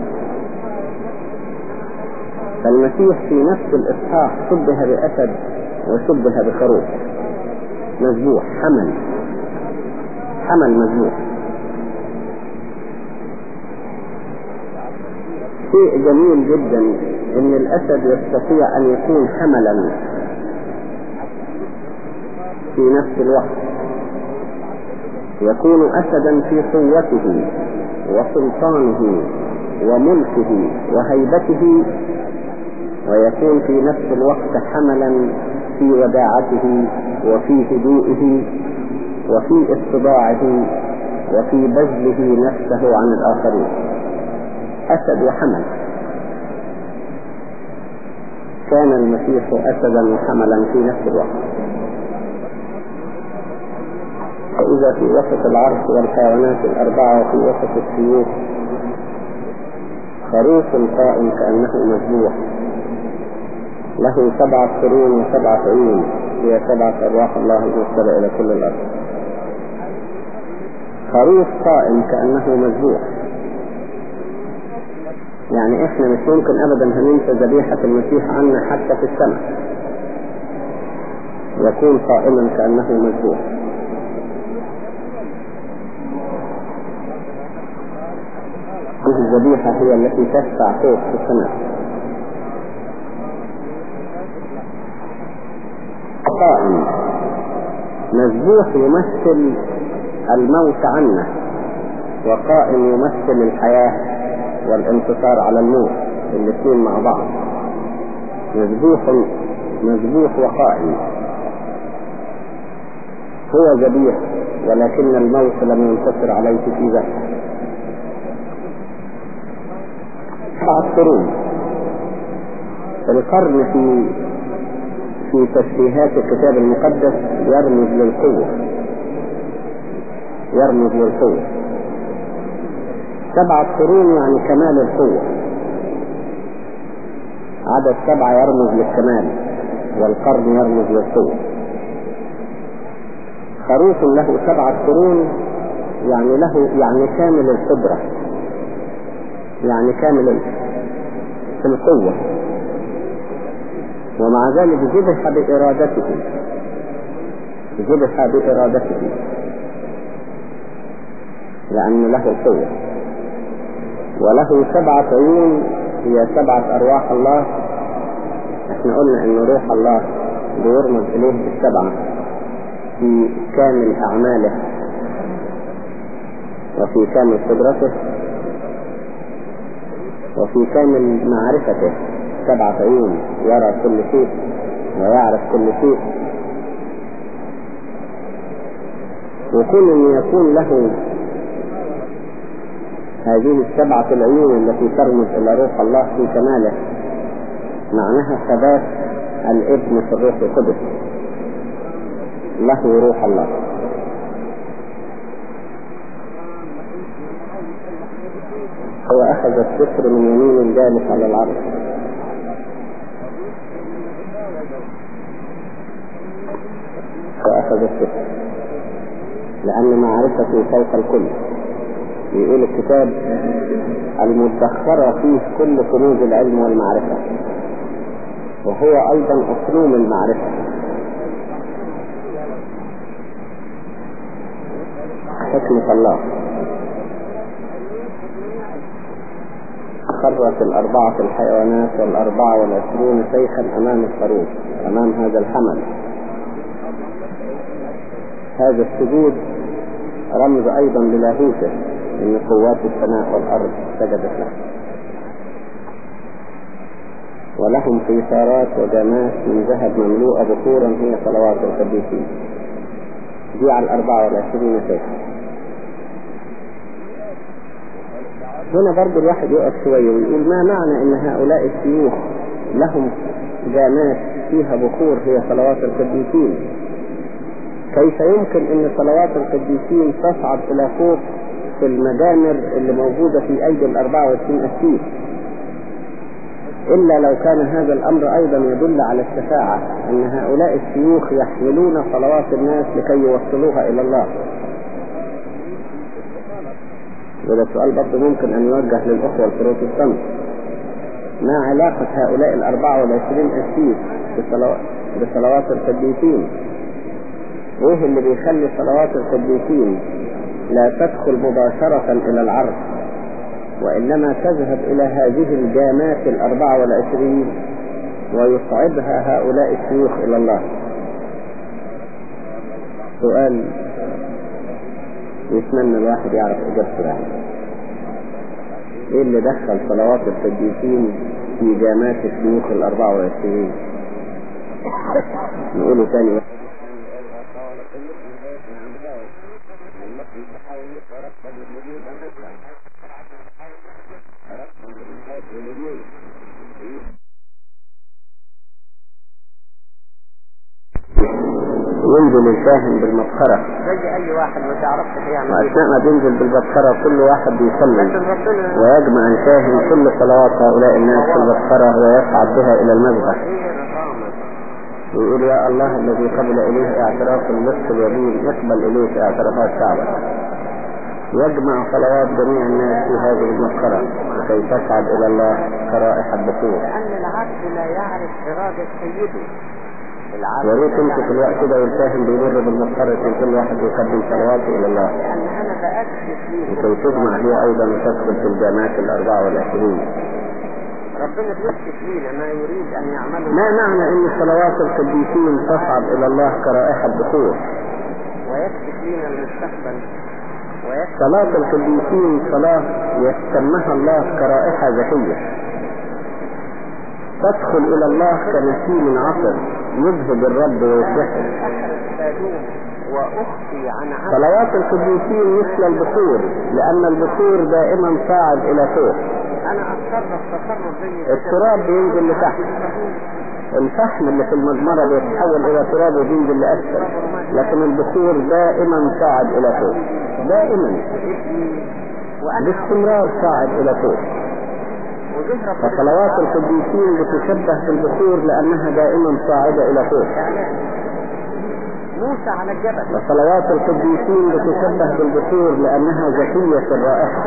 فالمسيح في نفس الإصحاح شبه بأسد وشبه بخروف مذبوح حمل حمل مذبوح شيء جميل جدا ان الاسد يستطيع ان يكون حملا في نفس الوقت يكون اسدا في قوته وسلطانه وملكه وهيبته ويكون في نفس الوقت حملا في وداعته وفي هدوئه وفي اتباعه وفي بذله نفسه عن الآخرين أسد وحمل كان المسيح أسدا وحملا في نفس الوقت فإذا في وسط العرش والحيوانات الأربعة وفي وسط السيوف خروف قائم كأنه مذبوح له سبعة قرون وسبعة عيون هي سبعة أرواح الله المرسلة إلى كل الأرض خروف قائم كأنه مذبوح يعني احنا مش ممكن ابدا هننسى ذبيحة المسيح عنا حتى في السماء يكون قائما كأنه مذبوح الذبيحة هي التي تشفع فوق في السماء قائم مذبوح يمثل الموت عنا وقائم يمثل الحياة والانتصار على الموت الاثنين مع بعض مذبوح مذبوح وقائم هو ذبيح ولكن الموت لم ينتصر عليه في ذاته سبعة قرون القرن في في تشبيهات الكتاب المقدس يرمز للقوة يرمز للقوة سبعة قرون يعني كمال القوة عدد سبعة يرمز للكمال والقرن يرمز للقوة خروف له سبعة قرون يعني له يعني كامل القدرة يعني كامل في القوة ومع ذلك ذبح بإرادته ذبح بإرادته لأن له القوة وله سبعة عيون هي سبعة أرواح الله احنا قلنا ان روح الله بيرمز اليه بالسبعة في كامل اعماله وفي كامل قدرته وفي كامل معرفته سبعة عيون يرى كل شيء ويعرف كل شيء وكون ان يكون له هذه السبعة العيون التي ترمز الى روح الله في كماله معناها ثبات الابن في الروح القدس له روح الله هو اخذ السفر من يمين الجالس على العرش واخذ السفر لان معرفته فوق الكل يقول الكتاب المدخرة فيه كل كنوز العلم والمعرفة وهو ايضا اصلوم المعرفة حكمة الله خرت الأربعة الحيوانات والأربعة والعشرون شيخا أمام الخروف أمام هذا الحمل هذا السجود رمز أيضا للاهوته إن قوات السماء والأرض سجدت له ولهم قيثارات وجمات من ذهب مملوءة بخورا هي صلوات القديسين دي على الأربعة والعشرين شيخا هنا برضو الواحد يقف شوية ويقول ما معنى ان هؤلاء الشيوخ لهم جامات فيها بخور هي صلوات القديسين كيف يمكن ان صلوات القديسين تصعد الى فوق في المجامر اللي موجودة في ايدي الاربعة والعشرين اسيس الا لو كان هذا الامر ايضا يدل على الشفاعة ان هؤلاء الشيوخ يحملون صلوات الناس لكي يوصلوها الى الله وده سؤال برضه ممكن أن يوجه للأخوة البروتستانت ما علاقة هؤلاء الأربعة والعشرين أسيس بصلوات, بصلوات القديسين وإيه اللي بيخلي صلوات القديسين لا تدخل مباشرة إلى العرض وإنما تذهب إلى هذه الجامات الأربعة والعشرين ويصعدها هؤلاء الشيوخ إلى الله سؤال يتمنى الواحد يعرف اجابته يعني ايه اللي دخل صلوات القديسين في جامات الشيوخ الاربعة وعشرين نقوله تاني ينزل الفاهم بالمبخرة زي اي واحد ما تعرفش هيعمل وأثناء ما بينزل بالببخرة كل واحد بيصلي لكن ربنا ويجمع الفاهم كل صلوات هؤلاء الناس في الببخرة ويصعد بها إلى المذبح ويقول يا الله الذي قبل إليه اعتراف النصف اليمين يقبل إليك اعترافات شعبك يجمع صلوات جميع الناس في هذه المبخرة لكي تصعد إلى الله كرائحة بخور لان العبد لا يعرف ارادة سيده العبد يا ريت لا انت في الوقت ده والفاهم بيمر بالمبخرة يكون كل واحد يقدم صلواته إلى الله لان انا بأكد فيه لكي تجمع هي أيضا وتدخل في الجامعات الأربعة والعشرين ربنا بيكشف لينا ما يريد ان يعمله ما معنى أن صلوات القديسين تصعد إلى الله كرائحة بخور ويكشف لينا المستقبل ويكشف صلاة القديسين صلاة يسمها الله كرائحة ذكية تدخل إلى الله كنسيم عطر يذهب الرب ويصلحه الفادوم واخفي عن عبد صلوات القديسين مثل البخور لأن البخور دائما صاعد إلى فوق انا اتصرف تصرف زي كده. التراب بينزل لتحت الفحم اللي في المجمرة بيتحول إلى تراب وبينزل لأسفل لكن البخور دائما صاعد إلى فوق دائما ابني وانا باستمرار صاعد إلى فوق جه ربنا وصلوات القديسين بتشبه بالبخور لأنها دائما صاعدة إلى فوق إعلان موسى على الجبل وصلوات القديسين بتشبه بالبخور لأنها زكية الرائحة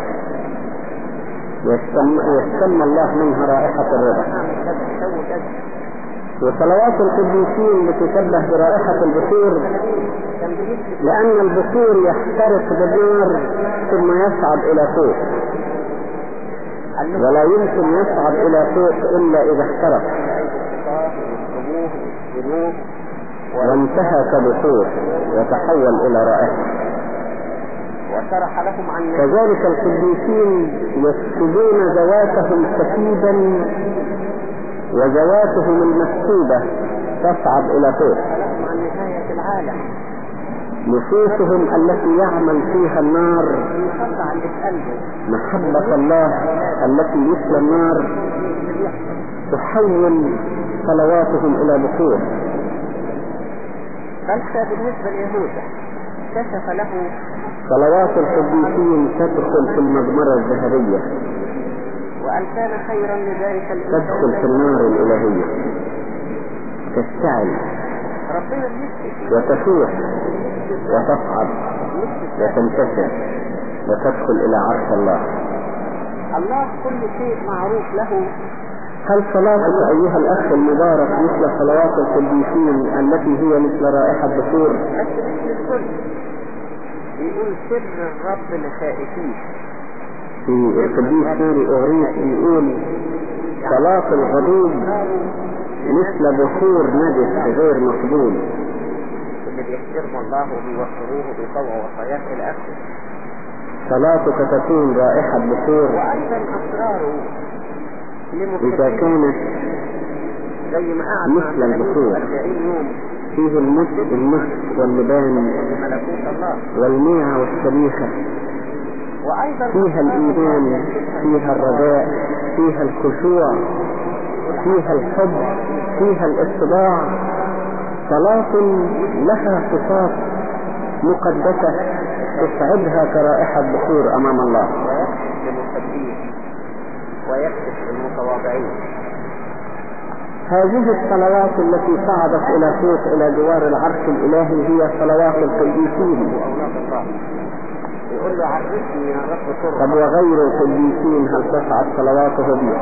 يسمى, يسمى الله منها رائحة الرضا اعمل كذا سوي كذا وصلوات القديسين بتشبه برائحة البخور كان بيكتب لأن البخور يحترق بالنار ثم يصعد إلى فوق قال له ولا يمكن يصعد إلى فوق إلا إذا احترق يطلبوه ويسجنوه وانتهى كبخور وتحول إلى رائحة وشرح لهم عن كذلك القديسين يفسدون ذواتهم سكيبا وذواتهم المكتوبة تصعد إلى فوق لهم عن نهاية العالم نفوسهم التي يعمل فيها النار يطلع اللي في قلبه محبة الله التي مثل النار تحول صلواتهم إلى بخور بل بالنسبة ليهوذا كشف له صلوات القديسين تدخل في المجمرة الذهبية وأن كان خيرا لذلك تدخل في الإنسان النار الإلهية تشتعل ربنا بيكتب وتفوح وتصعد وتنتشر وتدخل إلى عرش الله الله كل شيء معروف له هل صلاتك أيها الأخ المبارك مثل صلوات القديسين التي هي مثل رائحة بخور بس مش للكل بيقول سر الرب لخائفين في القديس ماري أغريس بيقول صلاة الغضوب مثل بخور نجس غير مقبول اللي بيحترموا الله وبيوفروه وبيطوعوا وصاياه إلى آخره صلاتك تكون رائحة بخور وأيضا أسراره إذا لمخلصين كانت زي ما قعد مثل مع البخور. 40 يوم فيه المسك المسك واللبان في ملكوت الله والميعة والسبيخة وأيضا فيها الإيمان فيها الرجاء فيها الخشوع فيها الحب فيها الاتباع صلاة لها صفات مقدسة تسعدها كرائحة بخور أمام الله ويكشف للمحبين ويكشف للمتواضعين هذه الصلوات التي صعدت إلى فوق إلى جوار العرش الإلهي هي صلوات القديسين وأولاد الله يقول له عرفني يا رب طب طرق وغير القديسين هل تصعد صلواتهم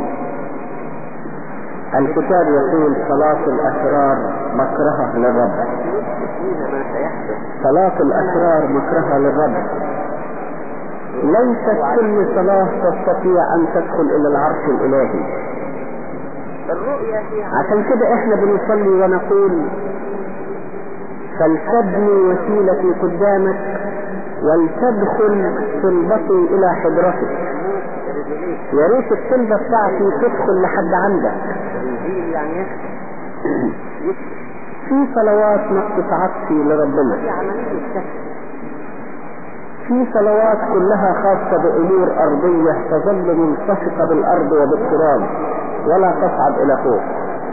الكتاب يقول صلاة الأسرار مكرهة للرب فينا ما سيحدث صلاة الأسرار مكرهة للرب ليست كل صلاة تستطيع أن تدخل إلى العرش الإلهي الرؤيا فيها عشان كده احنا بنصلي ونقول فلتبني وسيلتي قدامك ولتدخل طلبتي إلى حضرتك رجلين يا ريت الطلبة بتاعتي تدخل لحد عندك تنزيل يعني يكشف في صلوات ما بتصعدش لربنا في عملية كشف في صلوات كلها خاصة بأمور أرضية تظل ملتصقة بالأرض وبالتراب ولا تصعد إلى فوق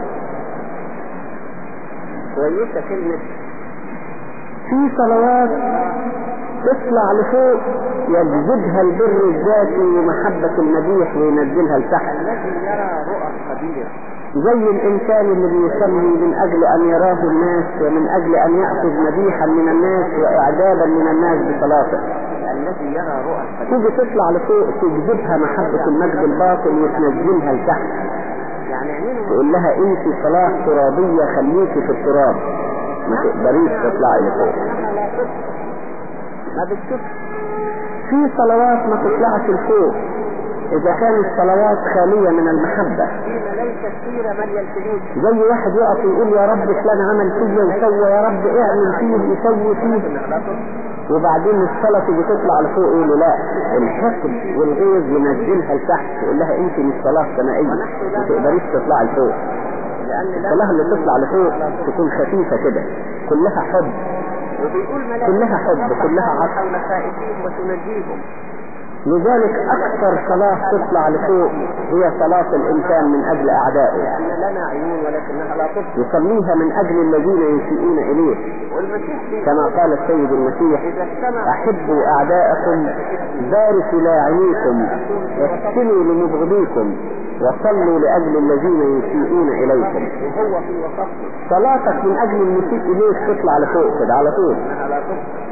كويسة كلمة في صلوات تطلع لفوق يجذبها البر الذاتي ومحبة المديح وينزلها لتحت الذي يرى رؤى خبيرة زي الإنسان اللي بيصلي من أجل أن يراه الناس ومن أجل أن يأخذ مديحا من الناس وإعجابا من الناس بصلاته الذي يرى رؤى خبيرة تيجي تطلع لفوق تجذبها محبة المجد الباطل وتنزلها لتحت يعني عينينه تقول لها انت صلاة ترابية خليكي في التراب ما تقدريش تطلعي لفوق إنها لا تبصر ما بتشوفش في صلوات ما تطلعش لفوق اذا كانت صلوات خالية من المحبة في ملايكة كثيرة مالية الفلوس زي واحد يقف يقول يا رب فلان عمل فيا وسوى يا رب اعمل فيه وسوي فيه نغلطه وبعدين الصلاة تيجي تطلع لفوق يقول له لا الحقد والغيظ ينزلها لتحت يقول لها انت مش صلاة سمائية ما تقدريش تطلعي لفوق لأن لا الصلاة اللي تطلع لفوق تكون خفيفة كده كلها حب وبيقول ملائكة كلها حب كلها عطف حول خائفين وتنجيهم لذلك أكثر صلاة تطلع لفوق هي صلاة الإنسان من أجل أعدائه لأن لنا عيون ولكنها لا تبصر يصليها من أجل الذين يسيئون إليه والمسيح في كما قال السيد المسيح إذا اجتمع أحبوا أعداءكم باركوا لاعنيكم واحسنوا لمبغضيكم وصلوا لأجل الذين يسيئون إليكم وهو في وسطنا صلاتك من أجل المسيء إليك تطلع لفوق كده على طول إنها لا تبصر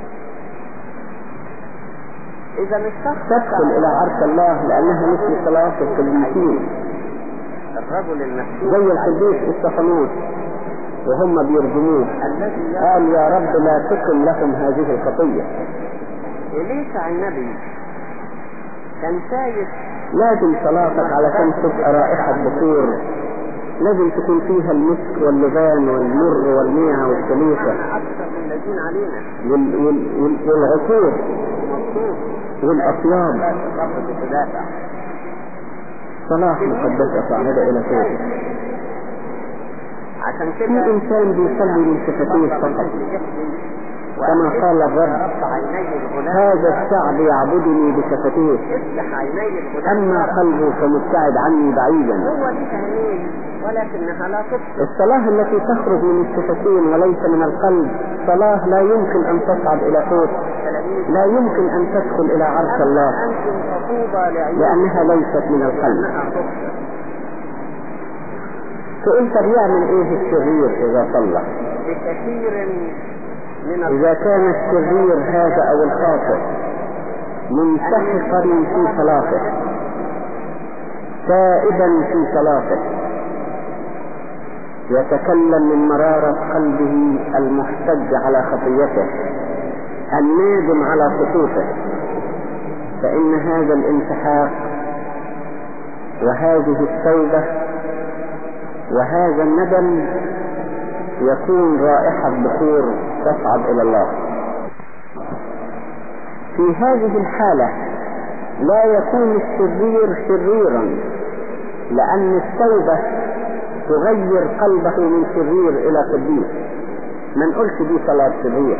إذا الشخص تدخل إلى عرش الله لأنها مثل صلاة القديسين الرجل المسيح زي القديس استفانوس وهم بيرجموه الذي قال يا رب لا تقم لهم هذه الخطية إليك النبي كان شايف لازم صلاتك علشان تبقى رائحة بخور لازم تكون فيها المسك واللبان والمر والميعة والسليفة أكثر من الذين علينا وال- وال- وال- والعطور مبسوط والأطياب الرب بتدافع صلاة مقدسة صاعدة إلى فوق عشان في كده إنسان بيصلي من شفتيه فقط كما قال الرب رفع عيني الغلام هذا الشعب يعبدني بشفتيه افتح عيني الغلام أما قلبه فمبتعد عني بعيدا هو ليه عينين ولكنها لا تبصر الصلاة التي تخرج من الشفتين وليس من القلب صلاة لا يمكن أن تصعد إلى فوق تلاميذ لا يمكن أن تدخل إلى عرش الله أنتم فطوبى لعيون لأنها ليست من القلب لأنها تبصر تقول طب يعمل إيه الشرير إذا صلى بكثير من إذا كان الشرير هذا أو الخاطئ منسحقا في صلاته تائبا في صلاته يتكلم من مرارة قلبه المحتج على خطيته النادم على خطوته فإن هذا الانسحاق وهذه التوبة وهذا الندم يكون رائحة بخور تصعد إلى الله في هذه الحالة لا يكون الشرير شريرا لأن التوبة تغير قلبه من شرير إلى قديس ما نقولش دي صلاة شرير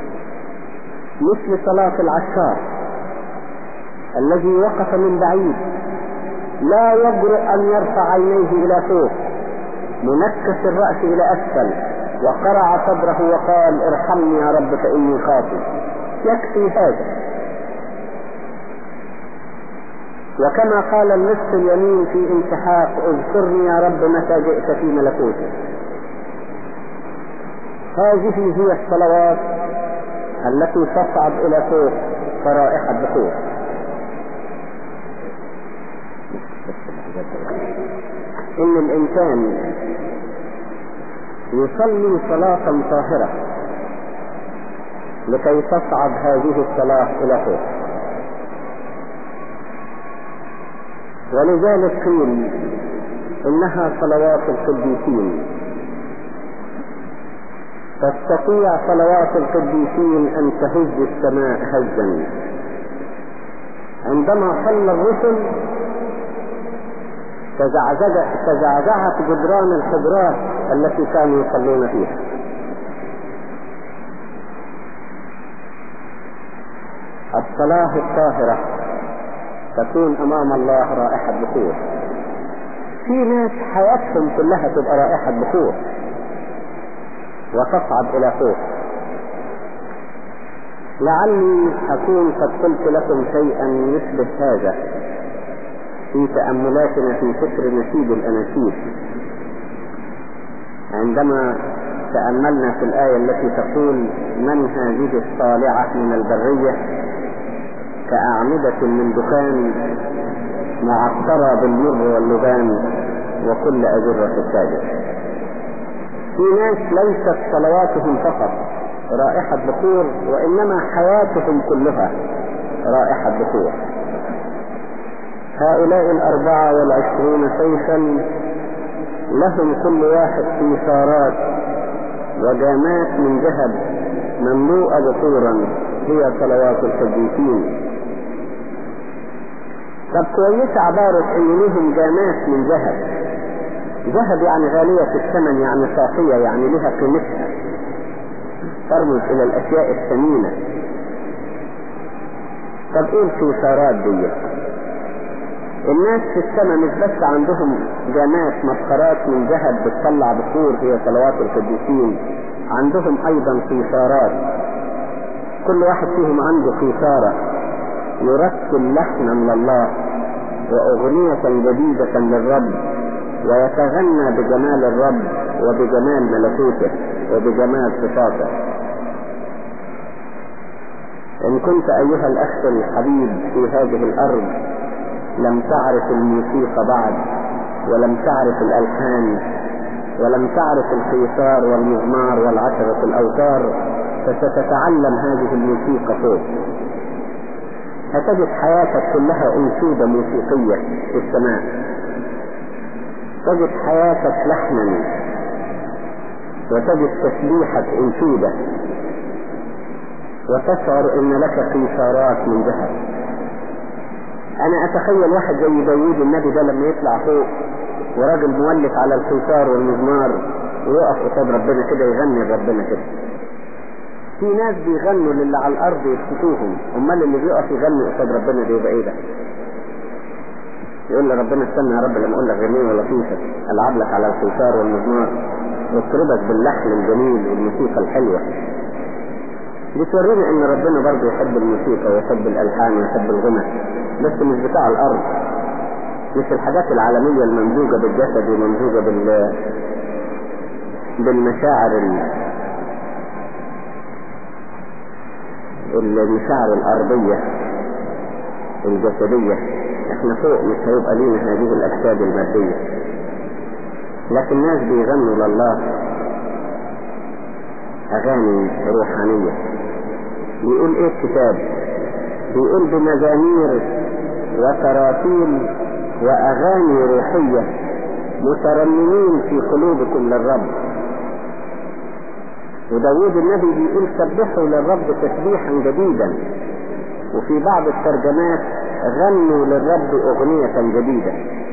مثل صلاة العشار الذي وقف من بعيد لا يجرؤ أن يرفع عينيه إلى فوق منكس الرأس إلى أسفل وقرع صدره وقال ارحمني يا رب فإني خاطئ يكفي هذا وكما قال النصف اليمين في انسحاق اذكرني يا رب متى جئت في ملكوتك هذه هي الصلوات التي تصعد إلى فوق كرائحة بخور إن الإنسان يصلي صلاة طاهرة لكي تصعد هذه الصلاة إلى فوق ولذلك قيل إنها صلوات القديسين تستطيع صلوات القديسين أن تهز السماء هزا عندما صلى الرسل تزعزع تزعزعت جدران الحجرات التي كانوا يصلون فيها الصلاة الطاهرة تكون أمام الله رائحة بخور في ناس حياتهم كلها تبقى رائحة بخور وتصعد إلى فوق لعلي أكون قد قلت لكم شيئا يشبه هذا في تأملاتنا في فكر نشيد الأناشيد عندما تأملنا في الآية التي تقول من هذه الصالعة من البرية كأعمدة من دخان معطرة بالمر واللبان وكل أجرة التاجر في ناس ليست صلواتهم فقط رائحة بخور وإنما حياتهم كلها رائحة بخور هؤلاء الأربعة والعشرون سيفا لهم كل واحد سيسارات وجامات من ذهب مملوءة بخورا هي صلوات القديسين طب كويسة عبارة ان لهم جامات من ذهب ذهب يعني غالية الثمن يعني صافية يعني لها قيمتها ترمز الى الاشياء الثمينة طب ايه الكيسارات دي الناس في السماء مش بس عندهم جامات مبخرات من ذهب بتطلع بخور هي صلوات القديسين عندهم ايضا قيثارات كل واحد فيهم عنده قيثارة يرتل لحنا لله واغنية جديدة للرب ويتغنى بجمال الرب وبجمال ملكوته وبجمال صفاته ان كنت ايها الاخ الحبيب في هذه الارض لم تعرف الموسيقى بعد ولم تعرف الالحان ولم تعرف القيثار والمزمار والعشرة الاوتار فستتعلم هذه الموسيقى فوق هتجد حياتك كلها انشودة موسيقية في السماء تجد حياتك لحنا وتجد تسبيحة انشودة وتشعر ان لك قيثارات من ذهب انا اتخيل واحد زي داوود النبي ده لما يطلع فوق وراجل مولف على القيثار والمزمار ويقف قصاد ربنا كده يغني لربنا كده في ناس بيغنوا للي على الارض يسكتوهم امال اللي بيقف يغني قصاد ربنا ده يبقى ايه ده يقول لربنا استنى يا رب لما اقول لك غنية لطيفة العب لك على القيثار والمزمار واطربك باللحن الجميل والموسيقى الحلوة بتورينا ان ربنا برضه يحب الموسيقى ويحب الالحان ويحب الغنى بس مش بتاع الارض مش الحاجات العالمية الممزوجة بالجسد وممزوجة بال بالمشاعر ال... المشاعر الارضية الجسدية احنا فوق مش هيبقى لينا هذه الاجساد المادية لكن ناس بيغنوا لله اغاني روحانية بيقول ايه الكتاب بيقول بمزامير وتراتيل واغاني روحية مترنمين في قلوبكم للرب وداود النبي بيقول سبحوا للرب تسبيحا جديدا وفي بعض الترجمات غنوا للرب اغنية جديدة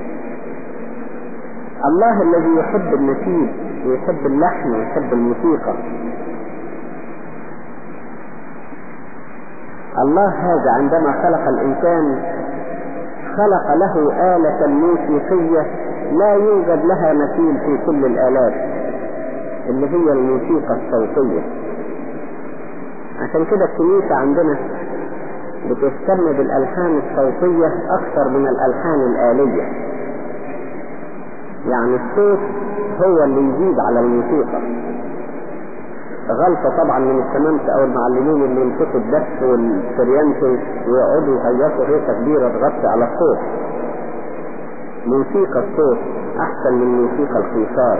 الله الذي يحب النشيد ويحب اللحن ويحب الموسيقى الله هذا عندما خلق الإنسان خلق له آلة موسيقية لا يوجد لها مثيل في كل الآلات اللي هي الموسيقى الصوتية عشان كده الكنيسة عندنا بتهتم بالألحان الصوتية أكثر من الألحان الآلية يعني الصوت هو اللي يزيد على الموسيقى غلطة طبعا من السمامسة او المعلمين اللي يمسكوا الدف والسريانتو ويقعدوا يهيصوا هيصة كبيرة تغطي على الصوت موسيقى الصوت احسن من موسيقى القيثار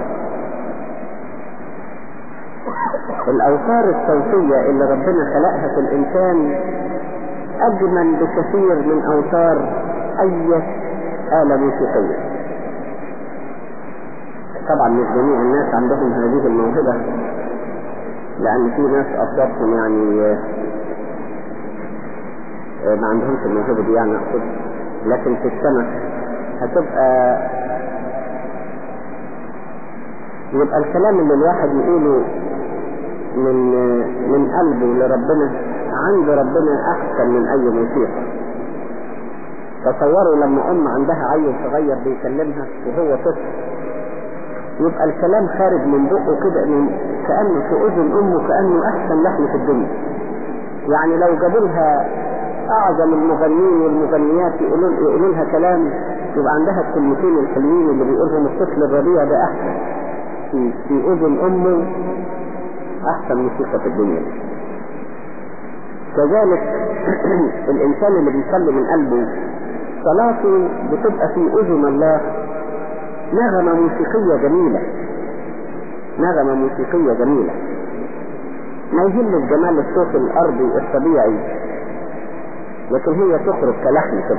الاوتار الصوتية اللي ربنا خلقها في الانسان اجمل بكثير من اوتار اي آلة موسيقية طبعا مش جميع الناس عندهم هذه الموهبة لان في ناس اصابهم يعني ما عندهمش الموهبة دي يعني اقصد لكن في السماء هتبقى يبقى الكلام اللي الواحد يقوله من من قلبه لربنا عند ربنا احسن من اي موسيقى تصوروا لما ام عندها عيل صغير بيكلمها وهو طفل يبقى الكلام خارج من بقه كده من كأنه في أذن أمه كأنه أحسن لحن في الدنيا يعني لو جابوا لها أعظم المغنيين والمغنيات يقولوا يقولوا لها كلام يبقى عندها الكلمتين الحلوين اللي بيقولهم الطفل الرضيع ده أحسن في, في أذن أمه أحسن موسيقى في الدنيا كذلك الإنسان اللي بيصلي من قلبه صلاته بتبقى في أذن الله نغمة موسيقية جميلة نغمة موسيقية جميلة ما يهمش جمال الصوت الأرضي الطبيعي لكن هي تخرج كلحن كده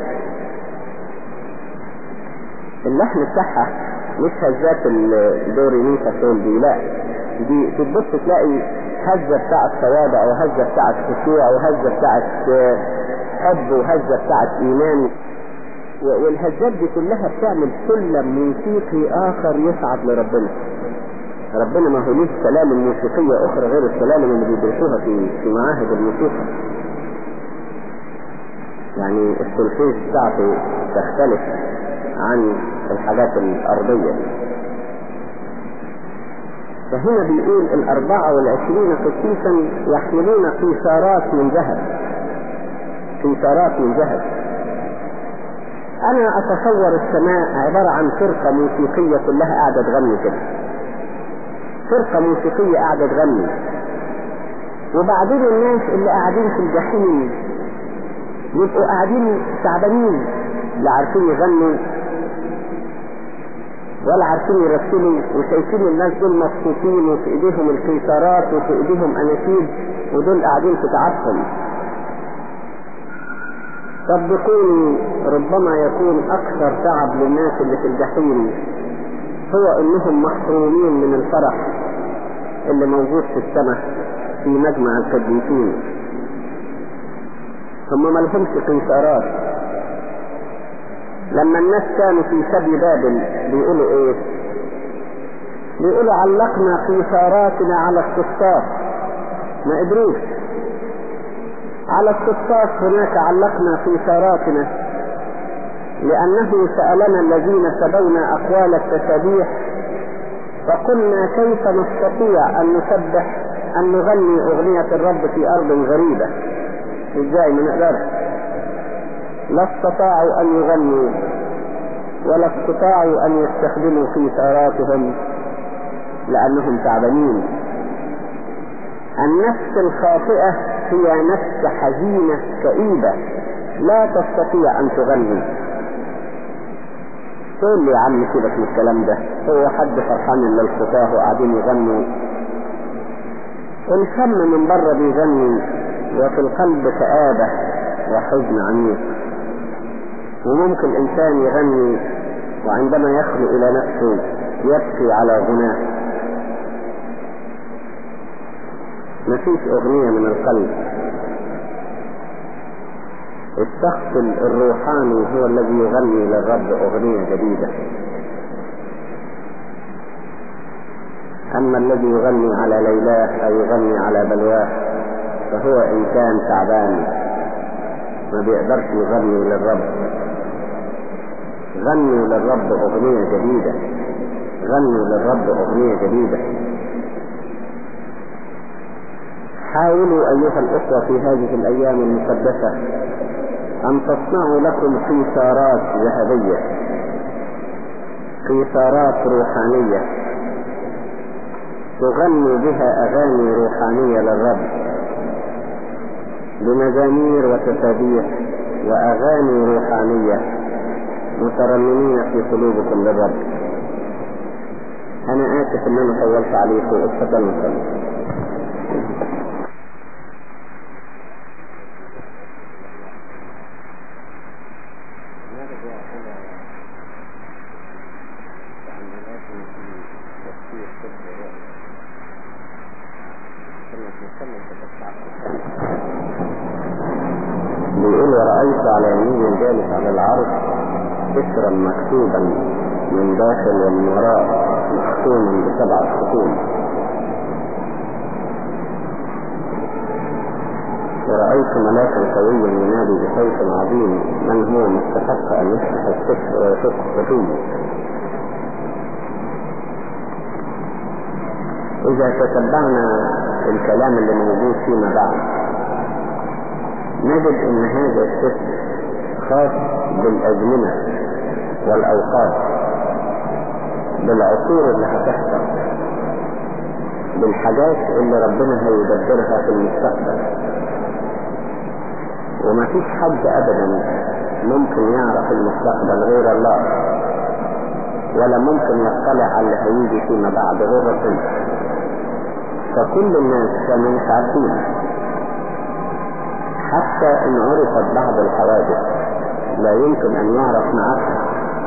اللحن بتاعها مش هزات الدوري ميتا سول دي لا دي تبص تلاقي هزة بتاعت تواضع وهزة بتاعت خشوع وهزة بتاعت حب وهزة بتاعت إيمان والهزات دي كلها بتعمل سلم موسيقي آخر يصعد لربنا ربنا ما هو ليه سلالم موسيقية أخرى غير السلالم اللي بيدرسوها في في معاهد الموسيقى يعني السلفيز بتاعته تختلف عن الحاجات الأرضية فهنا بيقول الأربعة والعشرين قسيسا يحملون قيثارات من ذهب قيثارات من ذهب أنا أتصور السماء عبارة عن فرقة موسيقية كلها قاعدة تغني كده فرقة موسيقية قاعدة تغني وبعدين الناس اللي قاعدين في الجحيم يبقوا قاعدين تعبانين لا عارفين يغنوا ولا عارفين يرسلوا وشايفين الناس دول مبسوطين وفي ايديهم القيثارات وفي ايديهم اناشيد ودول قاعدين في تعبهم صدقوني ربما يكون اكثر تعب للناس اللي في الجحيم هو انهم محرومين من الفرح اللي موجود في السماء في مجمع القديسين هم ما لهمش قيثارات لما الناس كانوا في سبي بابل بيقولوا ايه بيقولوا علقنا قيثاراتنا على القصاص ما قدروش على القصاص هناك علقنا قيثاراتنا لأنه سألنا الذين سبونا أقوال التسابيح فقلنا كيف نستطيع أن نسبح أن نغني أغنية الرب في أرض غريبة إزاي ما نقدرش لا استطاعوا أن يغنوا ولا استطاعوا أن يستخدموا قيثاراتهم لأنهم تعبانين النفس الخاطئة هي نفس حزينة كئيبة لا تستطيع أن تغني تقول لي يا عم سيبك من الكلام ده هو حد فرحان الا الخطاه وقاعدين يغنوا الفم من بره بيغني وفي القلب كآبة وحزن عميق وممكن إنسان يغني وعندما يخلو إلى نفسه يبكي على غناه مفيش أغنية من القلب الشخص الروحاني هو الذي يغني للرب أغنية جديدة أما الذي يغني على ليلاه أو يغني على بلواه فهو إنسان تعبان ما بيقدرش يغني للرب غنوا للرب أغنية جديدة غنوا للرب أغنية جديدة حاولوا أيها الأخوة في هذه الأيام المقدسة أن تصنعوا لكم قيثارات ذهبية قيثارات روحانية تغنوا بها أغاني روحانية للرب بمزامير وتسابيح وأغاني روحانية مترنمين في قلوبكم للرب أنا آسف إن أنا طولت عليكم اتفضل نصلي بيقول ورأيت على يمين الجالس على العرش ذكرا مكتوبا من داخل ومن وراء مختوما بسبعة ختوم ورأيت ملاكا قويا ينادي بصوت عظيم من هو مستحق أن يفتح السفر ويفك ختومه إذا تتبعنا الكلام اللي موجود فيما بعد نجد ان هذا السفر خاص بالازمنة والاوقات بالعصور اللي هتحصل بالحاجات اللي ربنا هيدبرها في المستقبل وما فيش حد ابدا ممكن يعرف المستقبل غير الله ولا ممكن يطلع على اللي هيجي فيما بعد غير ربنا فكل الناس كانوا مش عارفين حتى ان عرفت بعض الحوادث لا يمكن ان يعرف معها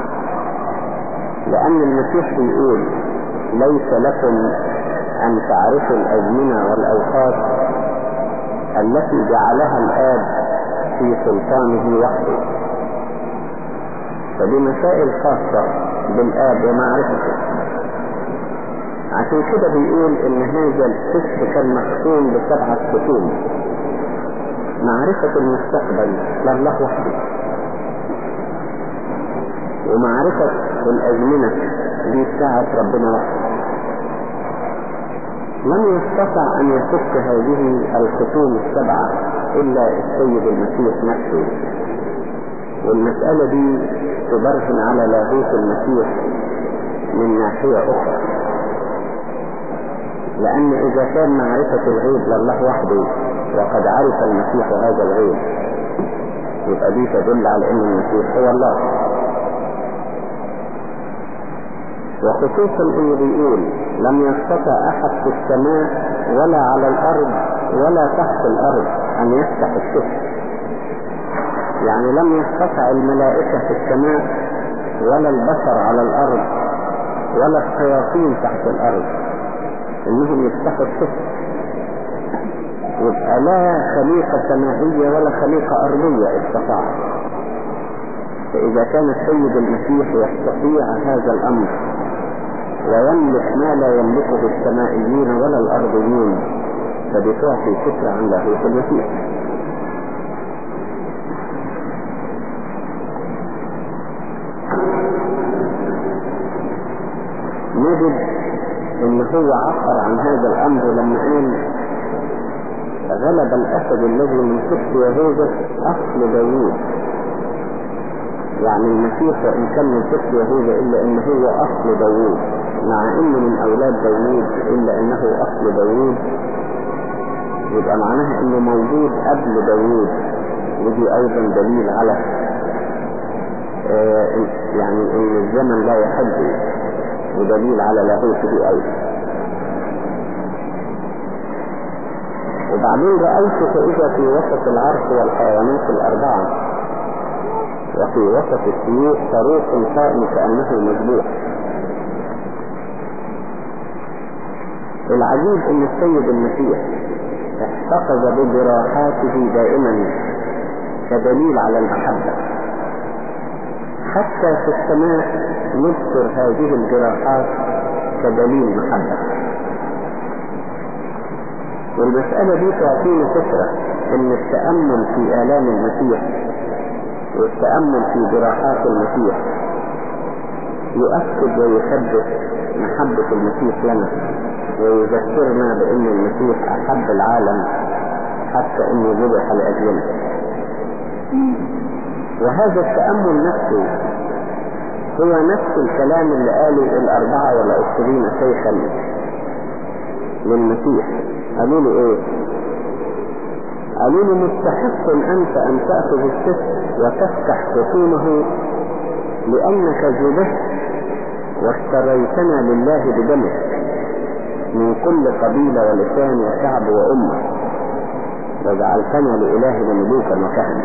لان المسيح بيقول ليس لكم ان تعرفوا الازمنة والاوقات التي جعلها الاب في سلطانه وحده فدي مسائل خاصة بالاب ومعرفته عشان كده بيقول ان هذا السفر كان مختوم بسبعة ختوم معرفة المستقبل لله وحده ومعرفة الأزمنة دي بتاعت ربنا وحده لم يستطع أن يفك هذه الخصوم السبعة إلا السيد المسيح نفسه والمسألة دي تبرهن على لاهوت المسيح من ناحية أخرى لأن إذا كان معرفة الغيب لله وحده وقد عرف المسيح هذا الغيب يبقى دي تدل على أن المسيح هو الله وخصوصا انه بيقول لم يستطع احد في السماء ولا على الارض ولا تحت الارض ان يفتح السفر يعني لم يستطع الملائكة في السماء ولا البشر على الارض ولا الشياطين تحت الارض انهم يفتحوا السفر يبقى لا خليقة سمائية ولا خليقة ارضية استطاعت فإذا كان السيد المسيح يستطيع هذا الأمر ويملك ما لا يملكه السمائيين ولا الأرضيين فبتعطي فكرة عن لاهوت المسيح نجد ان هو عبر عن هذا الامر لما قال غلب الاسد الذي من سبط يهوذا اصل داوود يعني المسيح وإن كان من سبط يهوذا إلا إن هو أصل داوود مع إنه من أولاد داوود إلا إنه أصل داوود يبقى معناها إنه موجود قبل داوود ودي أيضا دليل على آه يعني إن الزمن لا يحد ودليل على لاهوته أيضا وبعدين رأيت فإذا في وسط العرش والحيوانات الأربعة وفي وسط السيوف صاروخ قائم كأنه مذبوح العجيب ان السيد المسيح احتفظ بجراحاته دائما كدليل على المحبة حتى في السماء نذكر هذه الجراحات كدليل محبة والمسألة دي تعطينا فكرة ان التأمل في آلام المسيح والتأمل في جراحات المسيح يؤكد ويثبت محبة المسيح لنا ويذكرنا بأن المسيح أحب العالم حتى أنه ذبح لأجلنا وهذا التأمل نفسه هو نفس الكلام اللي قاله الأربعة والعشرين شيخا للمسيح قالوا له ايه قالوا له مستحق أنت أن تأخذ السفر وتفتح خصومه لأنك ذبحت واشتريتنا لله بدمك من كل قبيلة ولسان وشعب وأمة وجعلتنا لإلهنا ملوكا وكهنة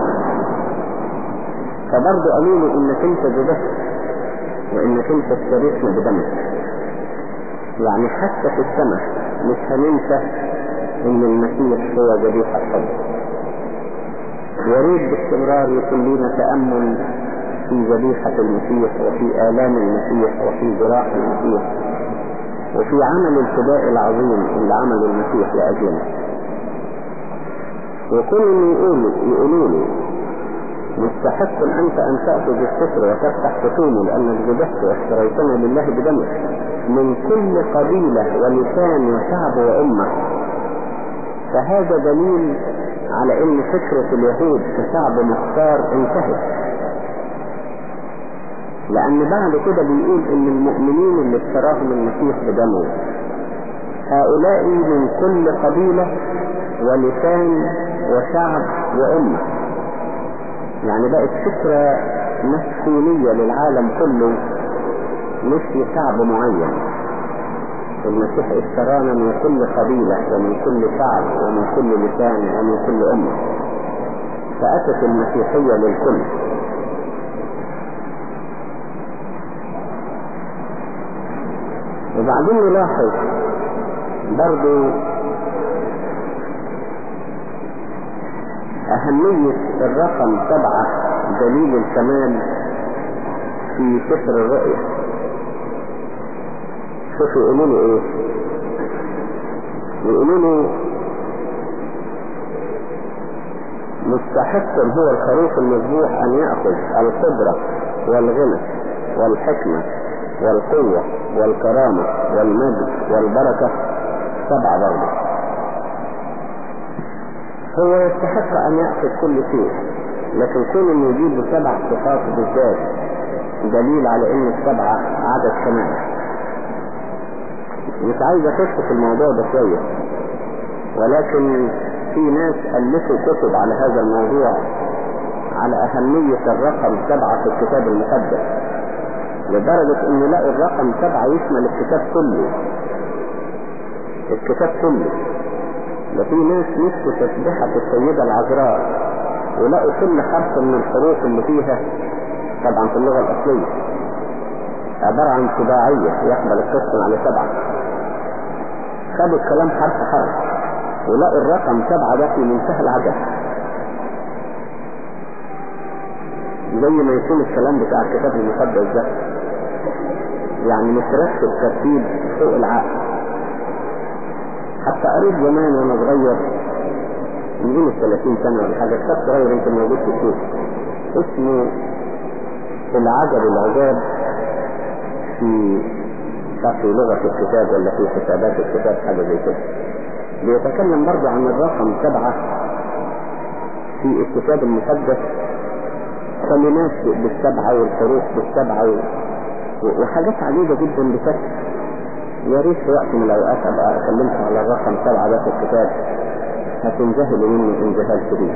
فبرضه قالوا له إنك أنت ذبحت وإنك أنت اشتريتنا بدمك يعني حتى في السماء مش هننسى ان المسيح هو ذبيحة الحب يريد باستمرار يكون لنا تأمل في ذبيحة المسيح وفي آلام المسيح وفي جراح المسيح وفي عمل الفداء العظيم اللي عمله المسيح لأجلنا وكل يقولوا يقولوا له مستحق أنت أن تأخذ الستر وتفتح خصومه لأنك ذبحت واشتريتنا لله بدمك من كل قبيلة ولسان وشعب وأمة فهذا دليل على ان فكرة اليهود كشعب مختار انتهت لان بعد كده بيقول ان المؤمنين اللي اشتراهم المسيح بدمه هؤلاء من كل قبيلة ولسان وشعب وامة يعني بقت فكرة مسكونية للعالم كله مش لشعب معين المسيح اشترانا من كل قبيلة ومن كل شعب ومن كل لسان ومن كل أمة فأتت المسيحية للكل وبعدين نلاحظ برضو أهمية الرقم سبعة دليل الكمال في سفر الرؤيا شوفوا يقولوا له ايه يقولوا له مستحق هو الخروف المذبوح أن يأخذ القدرة والغنى والحكمة والقوة والكرامة والمجد والبركة سبعة برضه هو يستحق أن يأخذ كل شيء لكن كون انه يجيب سبع صفات بالذات دليل على ان السبعة عدد كمان مش عايز اخش في الموضوع ده شوية ولكن في ناس ألفوا كتب على هذا الموضوع على أهمية الرقم سبعة في الكتاب المقدس لدرجة ان لقوا الرقم سبعة يشمل الكتاب كله الكتاب كله ده في ناس نسوا تسبيحة السيدة العذراء ولقوا كل حرف من الحروف اللي فيها طبعا في اللغة الأصلية عبارة عن سباعية يقبل القسم على سبعة خدوا الكلام حرف حرف ولقوا الرقم سبعة ده في منتهى العجب زي ما يكون الكلام بتاع الكتاب المقدس ده يعني مترتب ترتيب فوق العقل حتى قريت زمان وانا صغير من قيمة 30 سنة ولا حاجة كتاب صغير يمكن موجود في السوق اسمه العجب العجاب في في لغة الكتاب ولا في حسابات الكتاب حاجة زي كده بيتكلم برضه عن الرقم سبعة في الكتاب المقدس كلمات بالسبعة والحروف بالسبعة و... وحاجات عجيبة جدا بشكل يا ريت في وقت من الأوقات أبقى أكلمكم على الرقم سبعة ده في الكتاب هتنجهلوا مني انجهال شديد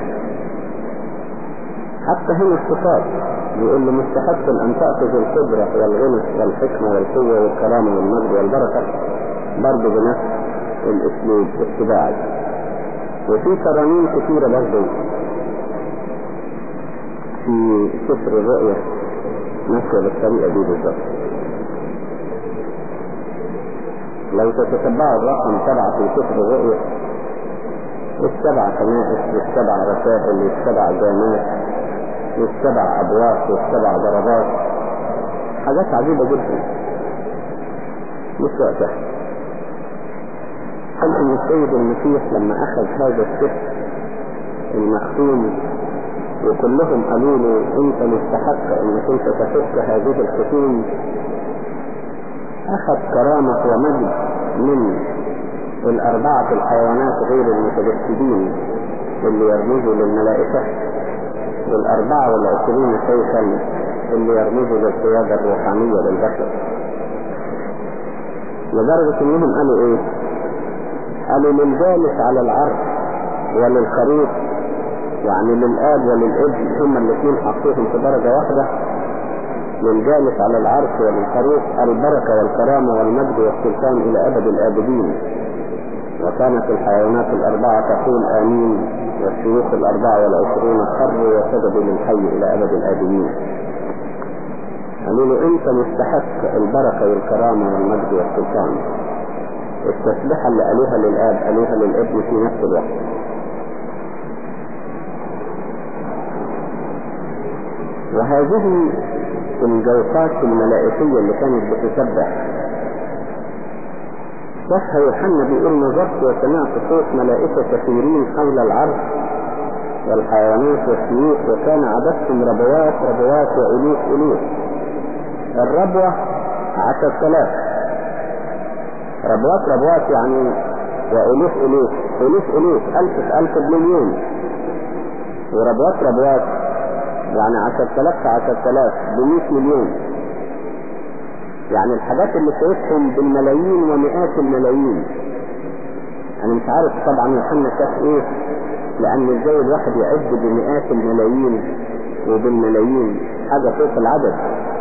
حتى هنا الصفات بيقول له مستحق أن تأخذ القدرة والغنى والحكمة والقوة والكرامة والمجد والبركة برضه بنفس الأسلوب السباعي وفي ترانيم كثيرة برضه في سفر الرؤية ماشية بالطريقة دي بالظبط لو تتتبعوا الرقم سبعة في سفر الرؤية والسبع كنائس والسبع رسائل والسبع جامات والسبع أبواب والسبع ضربات حاجات عجيبة جدا مش وقتها قال ان السيد المسيح لما اخذ هذا السفر المختوم وكلهم قالوا له انت مستحق انك انت تفك هذه الختوم اخذ كرامة ومجد من الاربعة الحيوانات غير المتجسدين اللي يرمزوا للملائكة والاربعة والعشرين شيخا اللي يرمزوا للقيادة الروحانية للبشر لدرجة انهم قالوا ايه قالوا للجالس على العرش وللخريف يعني للآب وللابن هما الاثنين حطوهم في درجة واحدة للجالس على العرش وللخروف البركة والكرامة والمجد والسلطان إلى أبد الآبدين وكانت الحيوانات الأربعة تقول آمين والشيوخ الأربعة والعشرون خروا وسجدوا للحي إلى أبد الآبدين قالوا له أنت مستحق البركة والكرامة والمجد والسلطان التسبيحة اللي قالوها للآب قالوها للابن في نفس الوقت وهذه الجوقات الملائكية اللي كانت بتسبح صح يوحنا بيقول نظرت وسمعت صوت ملائكة كثيرين حول العرش والحيوانات والشيوخ وكان عددهم ربوات ربوات وألوف ألوف الربوة عشر ثلاث ربوات ربوات يعني وألوف ألوف ألوف ألوف ألف في ألف بمليون وربوات ربوات يعني عشر تلاف في عشر تلاف بمئة مليون يعني الحاجات اللي شايفهم بالملايين ومئات الملايين انا مش عارف طبعا يوحنا شاف ايه لان ازاي الواحد يعد بمئات الملايين وبالملايين حاجة فوق العدد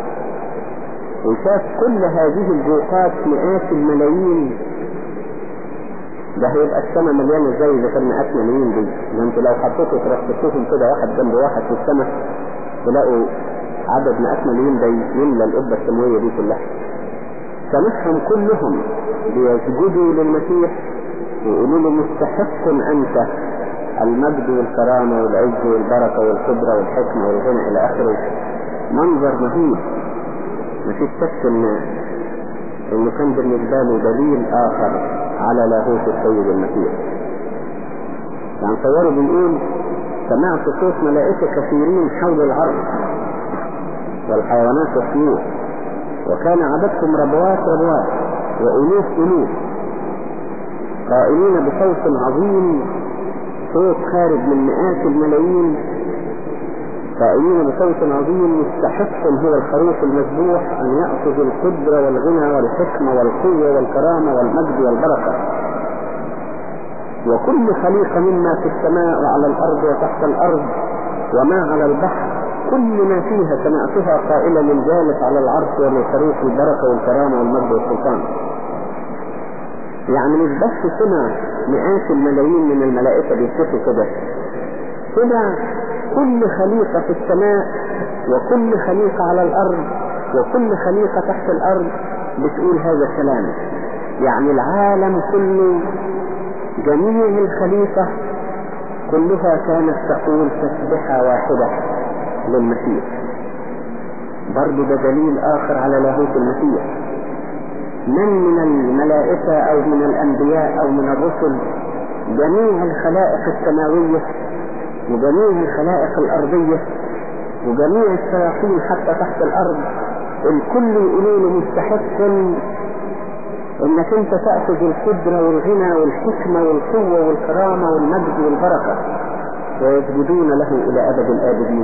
وشاف كل هذه الجوقات مئات الملايين ده هيبقى السماء مليانة ازاي اذا كان مئات ملايين دي ده انتوا لو حطيتوا ترصصوهم كده واحد جنب واحد في السماء تلاقوا عدد مئات ملايين ده يملى القبة السماوية دي كلها سمعهم كلهم بيسجدوا للمسيح ويقولوا له مستحق انت المجد والكرامة والعز والبركة والقدرة والحكمة والغنى الى اخره منظر مهيب مفيش شك ان انه كان بالنسبة له دليل اخر على لاهوت السيد المسيح يعني صوروا بنقول سمعت صوت ملائكة كثيرين حول العرش والحيوانات والطيور وكان عددكم ربوات ربوات وألوف ألوف قائلين بصوت عظيم صوت خارج من مئات الملايين قائلين بصوت عظيم مستحق هو الخروف المذبوح أن يأخذ القدرة والغنى والحكمة والقوة والكرامة والمجد والبركة وكل خليقة مما في السماء وعلى الأرض وتحت الأرض وما على البحر كل ما فيها سمعتها قائلة للجالس على العرش وللخروف البركة والكرامة والمجد والسلطان يعني مش بس سمع مئات الملايين من الملائكة بيصفوا كده سمع كل خليقة في السماء وكل خليقة على الأرض وكل خليقة تحت الأرض بتقول هذا الكلام يعني العالم كله جميع الخليقة كلها كانت تقول تسبحة واحدة للمسيح برضو ده دليل آخر على لاهوت المسيح من من الملائكة أو من الأنبياء أو من الرسل جميع الخلائق السماوية وجميع الخلائق الأرضية وجميع الشياطين حتى تحت الأرض الكل يقولوا له مستحق انك انت تأخذ القدرة والغنى والحكمة والقوة والكرامة والمجد والبركة ويسجدون له الى ابد الابدين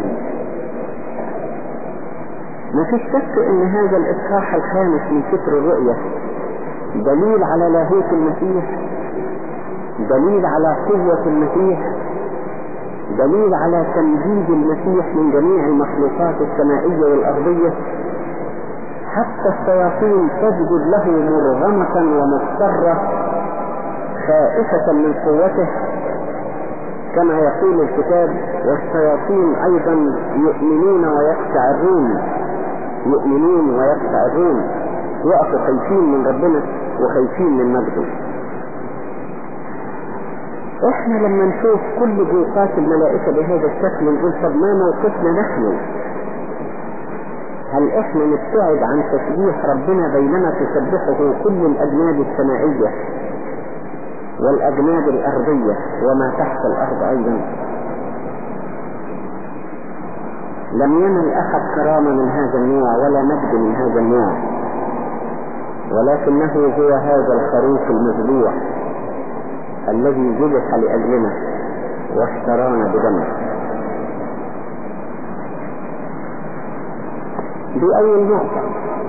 ما فيش شك ان هذا الاصحاح الخامس من سفر الرؤية دليل على لاهوت المسيح دليل على قوة المسيح دليل على تمجيد المسيح من جميع المخلوقات السمائية والأرضية حتى الشياطين تسجد له مرغمة ومضطرة خائفة من قوته كما يقول الكتاب والشياطين أيضا يؤمنون ويقشعرون يؤمنون ويقشعرون يقفوا خايفين من ربنا وخايفين من مجده احنا لما نشوف كل جوقات الملائكة بهذا الشكل نقول طب ما موقفنا نحن هل احنا نبتعد عن تسبيح ربنا بينما تسبحه كل الاجناد السمائية والاجناد الارضية وما تحت الارض ايضا لم ينل احد كرامة من هذا النوع ولا مجد من هذا النوع ولكنه هو هذا الخروف المذبوح الذي ذبح لأجلنا واشترانا بدمه دي أول نقطة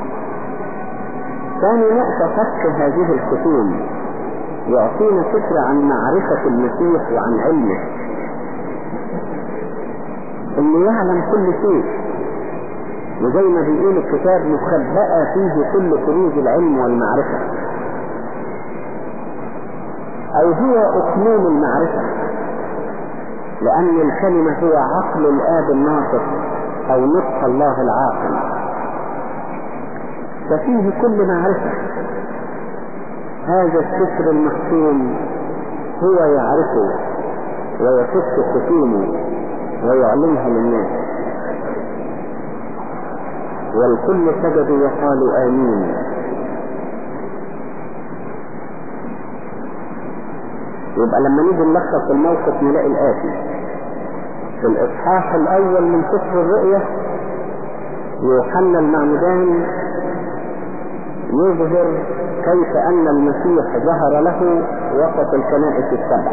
ثاني نقطة فك هذه الختوم يعطينا فكرة عن معرفة المسيح وعن علمه انه يعلم كل شيء وزي ما بيقول الكتاب مخبأة فيه كل كنوز العلم والمعرفة او هو اكمال المعرفة لان الكلمة هو عقل الاب الناطق او نطق الله العاقل ففيه كل معرفة هذا السفر المختوم هو يعرفه ويفك ختومه ويعلمها للناس والكل سجدوا وقالوا آمين يبقى لما نيجي نلخص الموقف نلاقي الآتي في الإصحاح الأول من سفر الرؤية يوحنا المعمدان يظهر كيف أن المسيح ظهر له وسط الكنائس السبع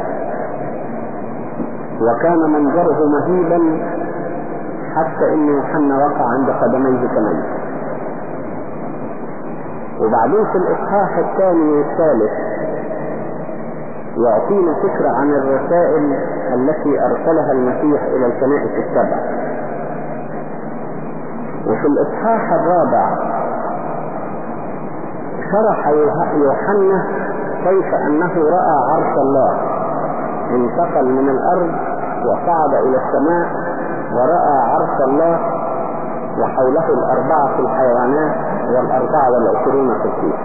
وكان منظره مهيبا حتى ان يوحنا وقع عند قدميه كمان وبعدين في الاصحاح الثاني والثالث يعطينا فكرة عن الرسائل التي ارسلها المسيح الى الكنائس السبع وفي الاصحاح الرابع شرح يوحنا كيف انه رأى عرش الله انتقل من الارض وصعد الى السماء ورأى عرش الله وحوله الاربعة في الحيوانات والاربعة والعشرين في الطير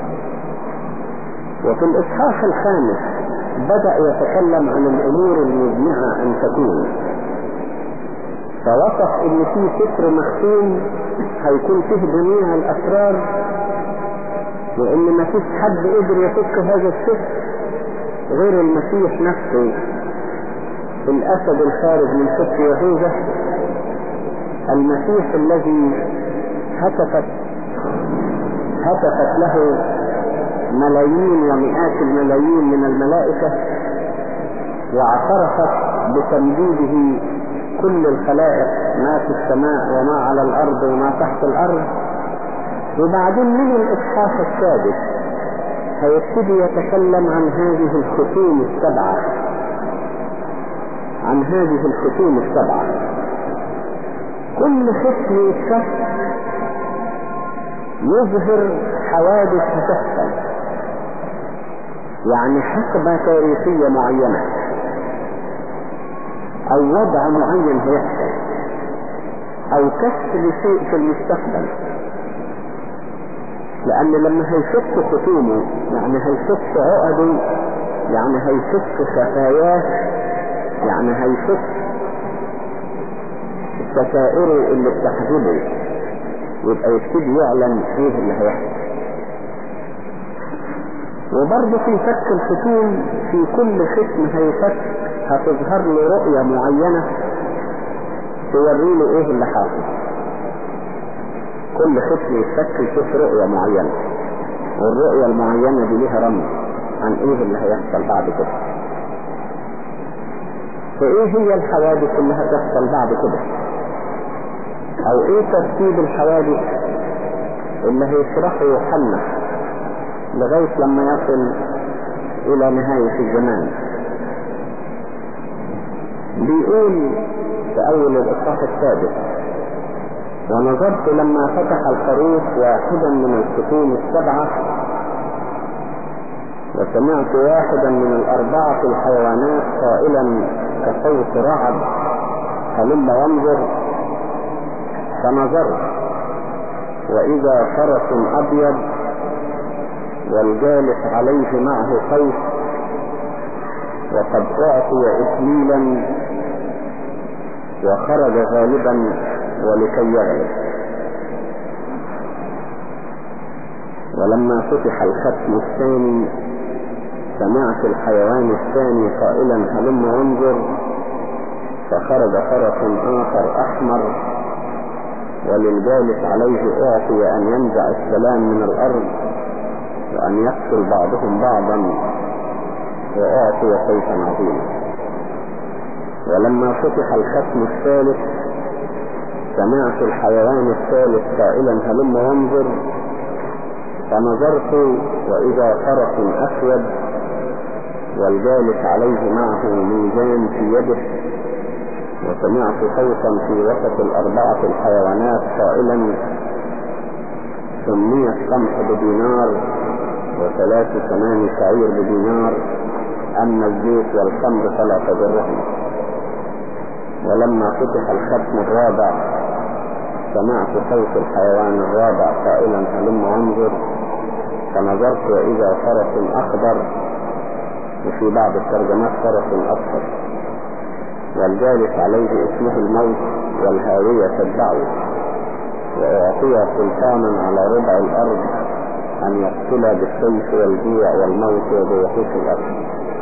وفي الاصحاح الخامس بدأ يتكلم عن الامور المزمعة ان تكون فوصف ان في سفر مختوم هيكون فيه جميع الاسرار وان ما فيش حد قدر يفك هذا السفر غير المسيح نفسه الأسد الخارج من سك يهوذا المسيح الذي هتفت هتفت له ملايين ومئات الملايين من الملائكة واعترفت بتمجيده كل الخلائق ما في السماء وما على الأرض وما تحت الأرض وبعدين من الإصحاح السادس هيبتدي يتكلم عن هذه الختوم السبعة عن هذه الختوم السبعة كل ختم يتشف يظهر حوادث هتحصل يعني حقبة تاريخية معينة او وضع معين هيحصل او كشف لشيء في المستقبل لان لما هيفك ختومه يعني هيفك عقده يعني هيفك خفاياه يعني هيفك ستائره اللي بتحجبه يبقى يبتدي يعلن ايه اللي هيحصل وبرضه في فك الختوم في كل ختم هيفك هتظهر له رؤية معينة توري له ايه اللي حاصل كل ختم يتفك يشوف رؤية معينة والرؤية المعينة دي ليها رمز عن ايه اللي هيحصل بعد كده فايه هي الحوادث اللي هتحصل بعد كده او ايه ترتيب الحوادث اللي هيشرحه يوحنا لغاية لما يصل الى نهاية الزمان بيقول في اول الاصحاح السادس ونظرت لما فتح الخروف واحدا من الختوم السبعة وسمعت واحدا من الاربعة الحيوانات قائلا كصوت رعد هلم وانظر فنظرت واذا فرس ابيض والجالس عليه معه قوس وقد اعطي اكليلا وخرج غالبا ولكي يغلب ولما فتح الختم الثاني سمعت الحيوان الثاني قائلا هلم وانظر فخرج فرس اخر احمر وللجالس عليه اعطي ان ينزع السلام من الارض وان يقتل بعضهم بعضا واعطي سيفا عظيما ولما فتح الختم الثالث سمعت الحيوان الثالث قائلا هلم وانظر فنظرت واذا فرس اسود والجالس عليه معه ميزان في يده وسمعت صوتا في وسط الاربعة الحيوانات قائلا سميت قمح بدينار وثلاث ثمان شعير بدينار اما الزيت والخمر فلا تضرهم ولما فتح الختم الرابع سمعت صوت الحيوان الرابع قائلا هلم وانظر فنظرت واذا فرس اخضر وفي بعض الترجمات فرس اصفر والجالس عليه اسمه الموت والهاوية تتبعه واعطي سلطانا على ربع الارض ان يقتل بالسيف والجوع والموت وبوحوش الارض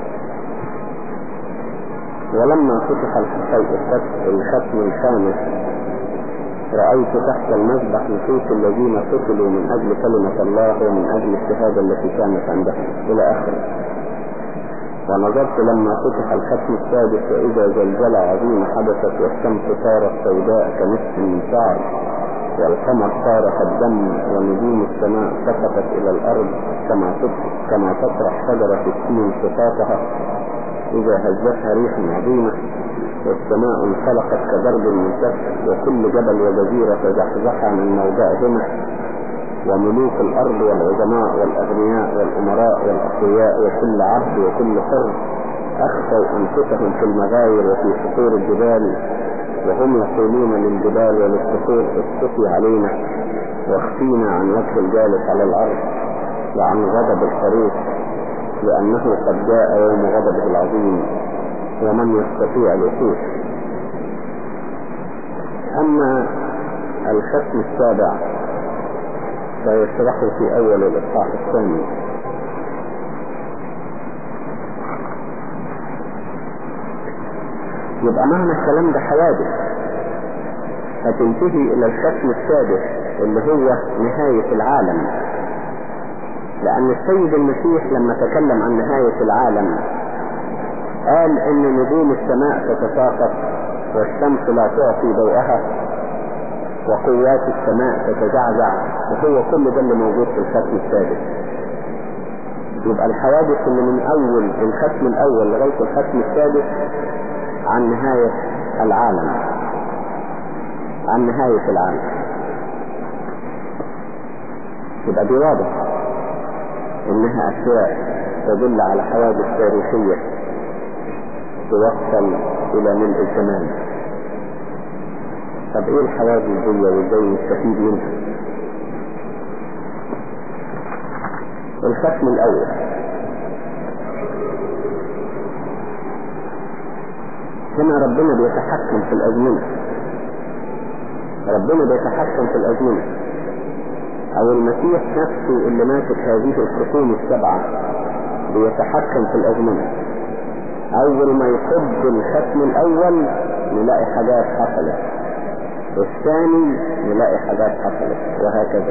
ولما فتح الختم الخامس رأيت تحت المذبح نفوس الذين قتلوا من أجل كلمة الله ومن أجل الشهادة التي كانت عندهم إلى آخره ونظرت لما فتح الختم السادس وإذا زلزلة عظيمة حدثت والشمس صارت سوداء كنصف من شعر والقمر صار كالدم ونجوم السماء سقطت إلى الأرض كما كما تطرح شجرة التين سقاطها إذا هزتها ريح عظيمة والسماء انخلقت كضرب المنتف وكل جبل وجزيرة تزحزح من موضعهما وملوك الأرض والعظماء والأغنياء والأمراء والأقوياء وكل عبد وكل حر أخفوا أنفسهم في المغاير وفي صخور الجبال وهم يقولون للجبال وللصخور اسقطي علينا واخفينا عن وجه الجالس على الأرض وعن غضب الخروف لأنه قد جاء يوم غضبه العظيم ومن يستطيع الوقوف أما الختم السابع سيشرحه في أول الإصحاح الثاني يبقى معنى الكلام ده حوادث هتنتهي الى الختم السادس اللي هو نهاية العالم لان السيد المسيح لما تكلم عن نهاية العالم قال ان نجوم السماء تتساقط والشمس لا تعطي ضوءها وقوات السماء تتزعزع وهو كل ده اللي موجود في الختم السادس يبقى الحوادث اللي من اول الختم الاول لغاية الختم السادس عن نهاية العالم عن نهاية العالم يبقى دي واضح انها اشياء تدل على حوادث تاريخية توصل الى ملء الزمان طب ايه الحوادث دي وازاي نستفيد منها الختم الاول هنا ربنا بيتحكم في الازمنة ربنا بيتحكم في الازمنة او المسيح نفسه اللي ماسك هذه الخصوم السبعة بيتحكم في الازمنة اول ما يصب الختم الاول نلاقي حاجات حصلت والثاني نلاقي حاجات حصلت وهكذا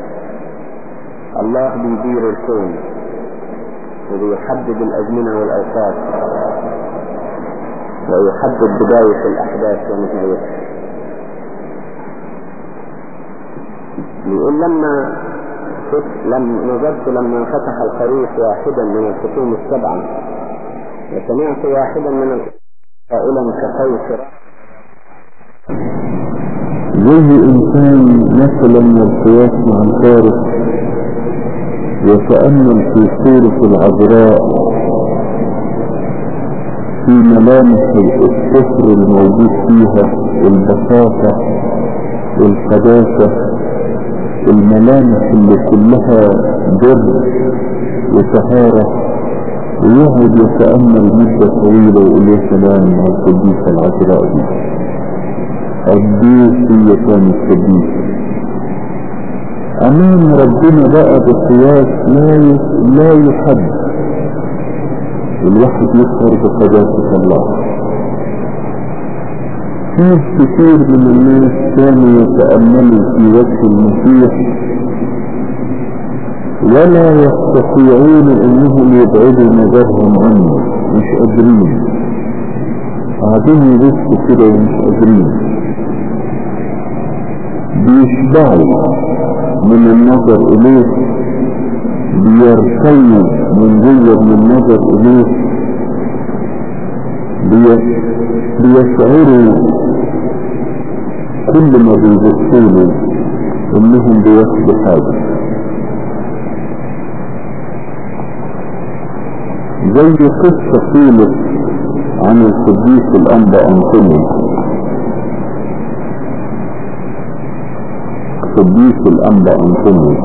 الله بيدير الكون وبيحدد الازمنة والاوقات ويحدد بداية الاحداث ونهايتها بيقول لما لم نظرت لما فتح الخريف واحدا من الخصوم السبعة وسمعت واحدا من قائلا كخوف زي انسان مثلا القياس مع الفارس يتأمل في صورة العذراء في ملامح الكفر الموجود فيها البساطة القداسة الملامح اللي كلها بر وطهارة ويقعد يتأمل مدة طويلة ويقول يا سلام على القديسة العذراء دي قديس هي كانت قديسة أمام ربنا بقى بقياس لا لا يحد الواحد يشعر بقداسة الله ناس كتير من الناس كانوا يتأملوا في وجه المسيح ولا يستطيعون انهم يبعدوا نظرهم عنه مش قادرين قاعدين يبصوا كده ومش قادرين بيشبعوا من النظر اليه بيرتووا من جوه من النظر اليه بي... بيشعروا كل ما بيبصوا له انهم بياخدوا حاجه زي قصة قيلت عن القديس الأنبا أنطونيوس قديس الأنبا أنطونيوس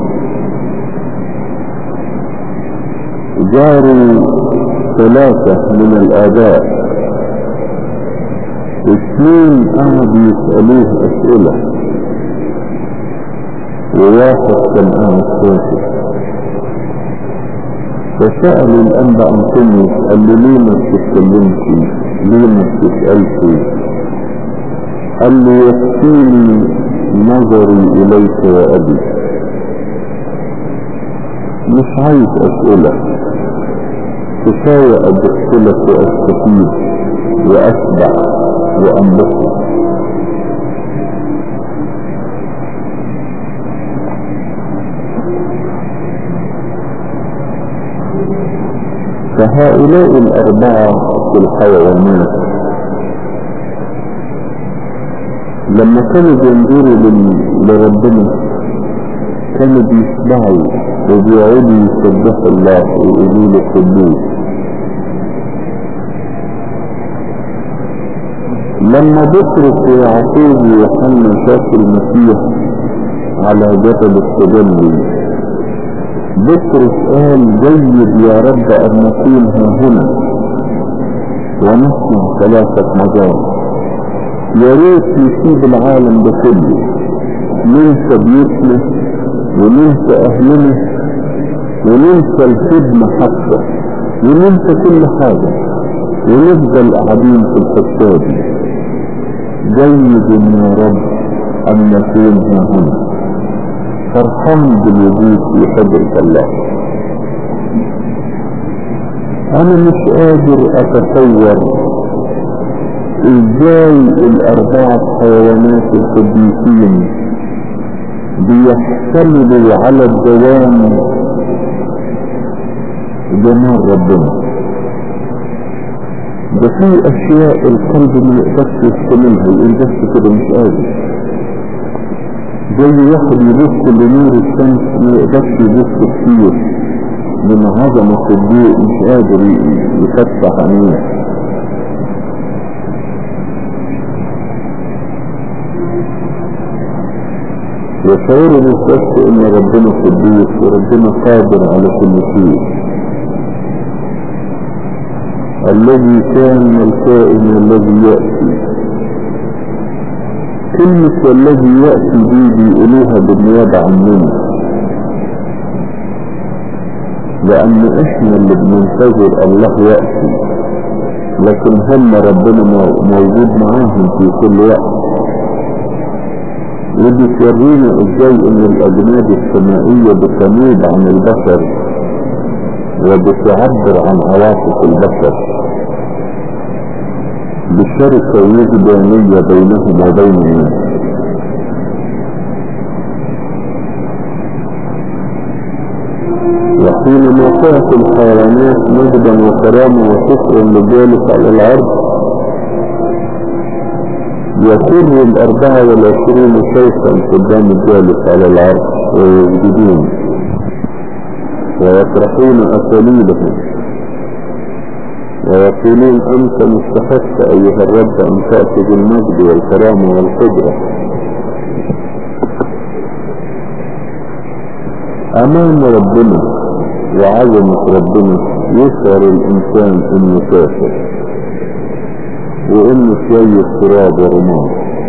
جاروا ثلاثة من الآباء اثنين قعدوا يسألوه أسئلة وواحد كان قاعد ساكت فسألوا الأنبا أنطونيوس قال له ليه ما بتتكلمش ليه ما بتسألش قال له يكفيني نظري إليك يا أبي مش عايز أسئلة كفاية أدخلك وأستفيد وأشبع وأنبسط فهؤلاء الأربعة في الحيوانات لما كانوا بينظروا لل- لربنا كانوا بيسمعوا وبيقعدوا يسبحوا الله ويقولوا له قدوس لما بطرس ويعقوب ويوحنا شافوا المسيح على جبل التجلي بطرس قال جيد يا رب أن نكون ها هنا ونسمع ثلاثة مرات يا ريت نسيب العالم ده كله ننسى بيوتنا وننسى أهلنا وننسى الخدمة حتى وننسى كل حاجة ونفضل قاعدين في الفساد جيد يا رب أن نكون ها هنا فرحان بالوجود في حضرة الله أنا مش قادر أتصور إزاي الأربعة حيوانات القديسين بيحتملوا على الدوام جمال ربنا ده في اشياء القلب ما يقدرش يحتملها يقول بس كده مش قادر زي واحد يبص لنور الشمس ما يقدرش يبص كتير من عظمة الضوء مش قادر يفتح عينيه يشعر بالشك ان ربنا قديس وربنا قادر على كل شيء الذي كان الكائن الذي يأتي كلمة والذي يأتي دي بيقولوها بالنيابة عننا لأن إحنا اللي بننتظر الله يأتي لكن هم ربنا موجود معاهم في كل وقت ودي تورينا ازاي ان الاجناد السمائية بتنوب عن البشر وبتعبر عن عواطف البشر بشركة وجدانية بينهم وبين الناس وحينما تعطي الحيوانات مجدا وكرامة وشكرا لجالس على العرض يكون الأربعة والعشرين شيخا قدام الجالس على العرض ويسجدون ويطرحون أساليبهم ويقولون أنت مستحق أيها الرب أن تأخذ المجد والكرامة والقدرة أمام ربنا وعظمة ربنا يشعر الإنسان إنه كافر وإنه شوية تراب ورماد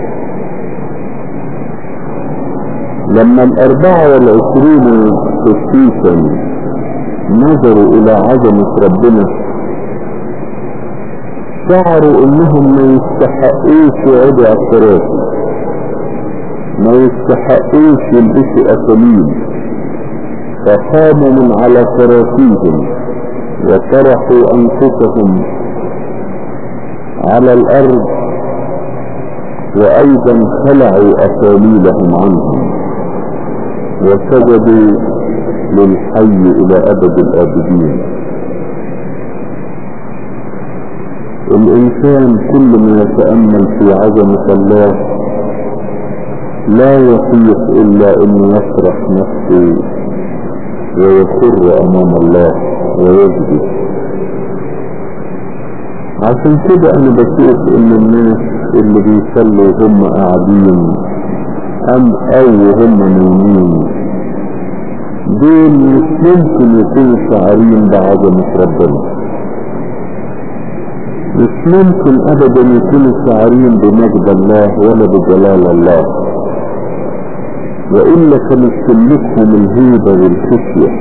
لما الأربعة والعشرين قسيسا نظروا إلى عظمة ربنا شعروا إنهم ما يستحقوش يقعدوا على الكراسي ما يستحقوش يلبسوا أساليب فقاموا من على كراسيهم وطرحوا أنفسهم على الأرض وأيضا خلعوا أساليبهم عنهم وسجدوا للحي إلى أبد الآبدين الإنسان كل ما يتأمل في عظمة الله لا يطيق إلا أن يفرح نفسه ويخر أمام الله ويسجد عشان كده أنا بشوف إن الناس اللي بيصلوا هم قاعدين أم أو هم نايمين دول مش ممكن يكونوا شاعرين بعظمة ربنا مش ممكن ابدا يكونوا شاعرين بمجد الله ولا بجلال الله وإلا كانت تملكهم الهيبة والخشية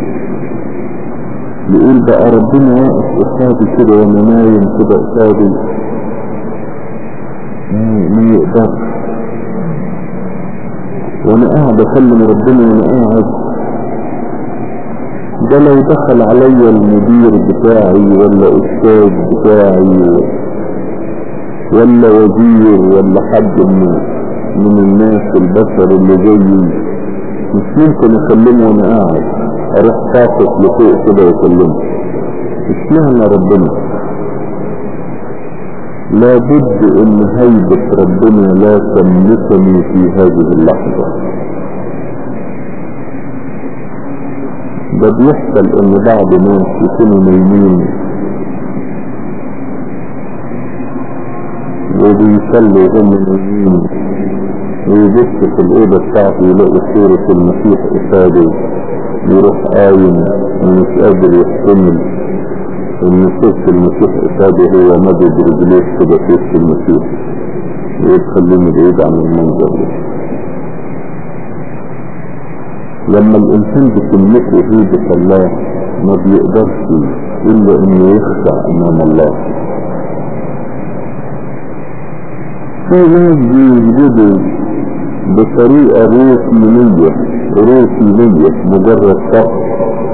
يقول بقى ربنا واقف قصادي كده وانا نايم كده قصادي ما يقدرش وانا قاعد اكلم ربنا وانا قاعد ده لو دخل عليا المدير بتاعي ولا استاذ بتاعي ولا وزير ولا حد من من الناس البشر اللي زيي مش ممكن اكلمه وانا قاعد اروح ساقط لفوق كده واكلمه اشمعنى ربنا لابد ان هيبة ربنا لا تملكني في هذه اللحظة ده بيحصل ان بعض ناس يكونوا نايمين وبيصلوا هم نايمين ويبص في الأوضة بتاعته يلاقي صورة المسيح قصاده يروح قايم ومش قادر يحتمل ان صورة المسيح قصاده هو مدد رجليه كده في وسط المسيح ويتخليني بعيد عن المنظر ده لما الانسان بتملكه هيبة الله ما بيقدرش الا انه يخشع امام الله في ناس بيسجدوا بطريقة روتينية روتينية مجرد فقط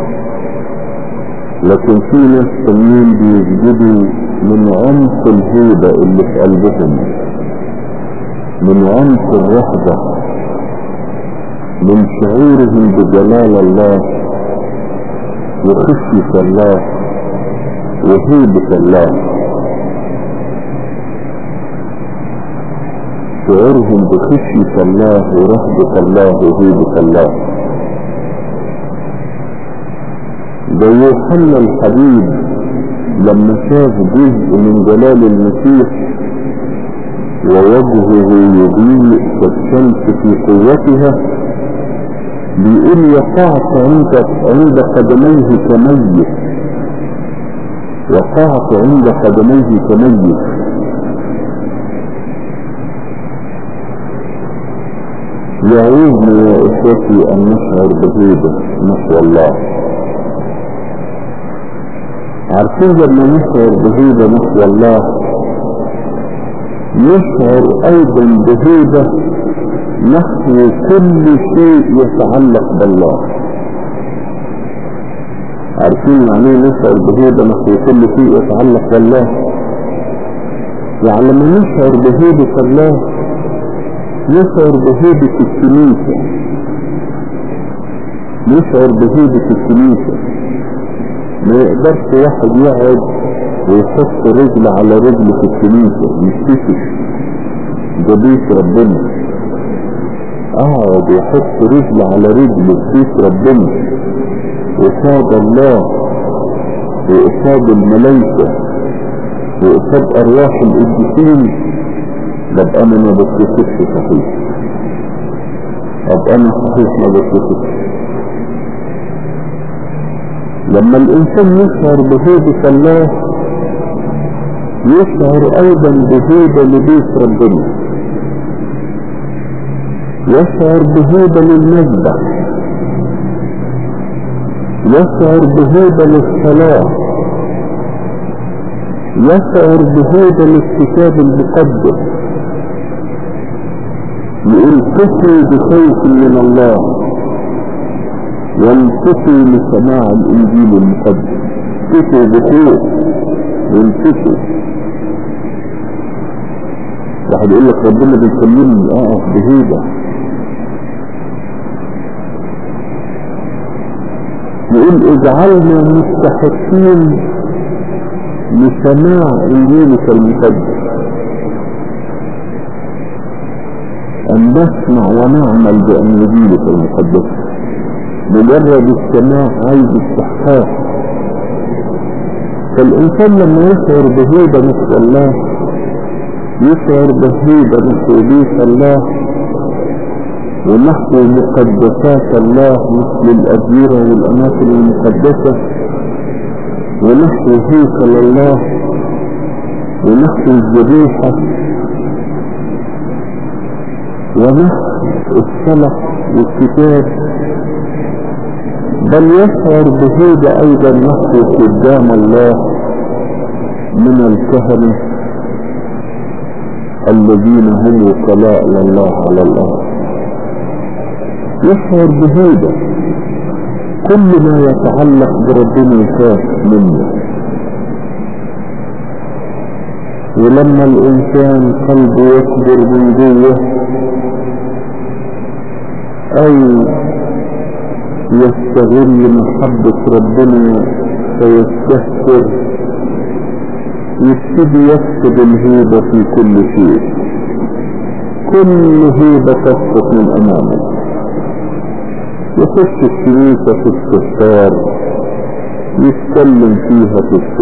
لكن في ناس تانيين بيسجدوا من عمق الهيبة اللي في قلبهم من عمق الرهبة من شعورهم بجلال الله وخشية الله وهيبة الله شعورهم بخشية الله ورهبة الله وهيبة الله ده يوحنا الحبيب لما شاف جزء من جلال المسيح ووجهه يضيء كالشمس في قوتها بيقول وقعت عند عند قدميه كميت وقعت عند قدميه كميت يعوزنا يا اخوتي ان نشعر بهيبة نحو الله عارفين لما نشعر بهيبة نحو الله نشعر ايضا بهيبة نحو كل شيء يتعلق بالله عارفين يعني ايه نشعر بهيبة نحو كل شيء يتعلق بالله يعني لما نشعر بهيبة الله نشعر بهيبة الكنيسة نشعر بهيبة الكنيسة ما يقدرش واحد يقعد ويحط رجل على رجل في الكنيسة يشتكي ده بيت ربنا اقعد ويحط رجل على رجل في بيت ربنا قصاد الله وقصاد الملائكة وقصاد ارواح القديسين ببقى انا ما بتكسبش صحيح ابقى انا صحيح ما بتكسبش لما الانسان يشعر بهيبة الله يشعر ايضا بهيبة لبيت ربنا يشعر بهيبة للمذبح يشعر بهيبة للصلاة يشعر بهيبة للكتاب المقدس يقول كفوا بخوف من الله وانفتوا لسماع الانجيل المقدس كفوا بخوف وانفتوا واحد يقول لك ربنا بيكلمني اقف بهيبة يقول اجعلنا مستحقين لسماع انجيلك المقدس ان نسمع ونعمل بانجيلك المقدس مجرد السماع عايز استحقاق فالانسان لما يشعر بهيبة نحو الله يشعر بهيبة نحو بيت الله ونحو مقدسات الله مثل الأديرة والأماكن المقدسة ونحو هيكل الله ونحو الذبيحة ونحو الصلاة والكتاب بل يشعر بهيبة أيضا نحو قدام الله من الكهنة الذين هم وكلاء لله على الله يشعر بهيبة كل ما يتعلق بربنا يخاف منه ولما الإنسان قلبه يكبر من جوه أي يستغل محبة ربنا فيستهتر يبتدي يفقد الهيبة في كل شيء كل هيبة تسقط من أمامه يخش الكنيسة في استهتار يتكلم فيها في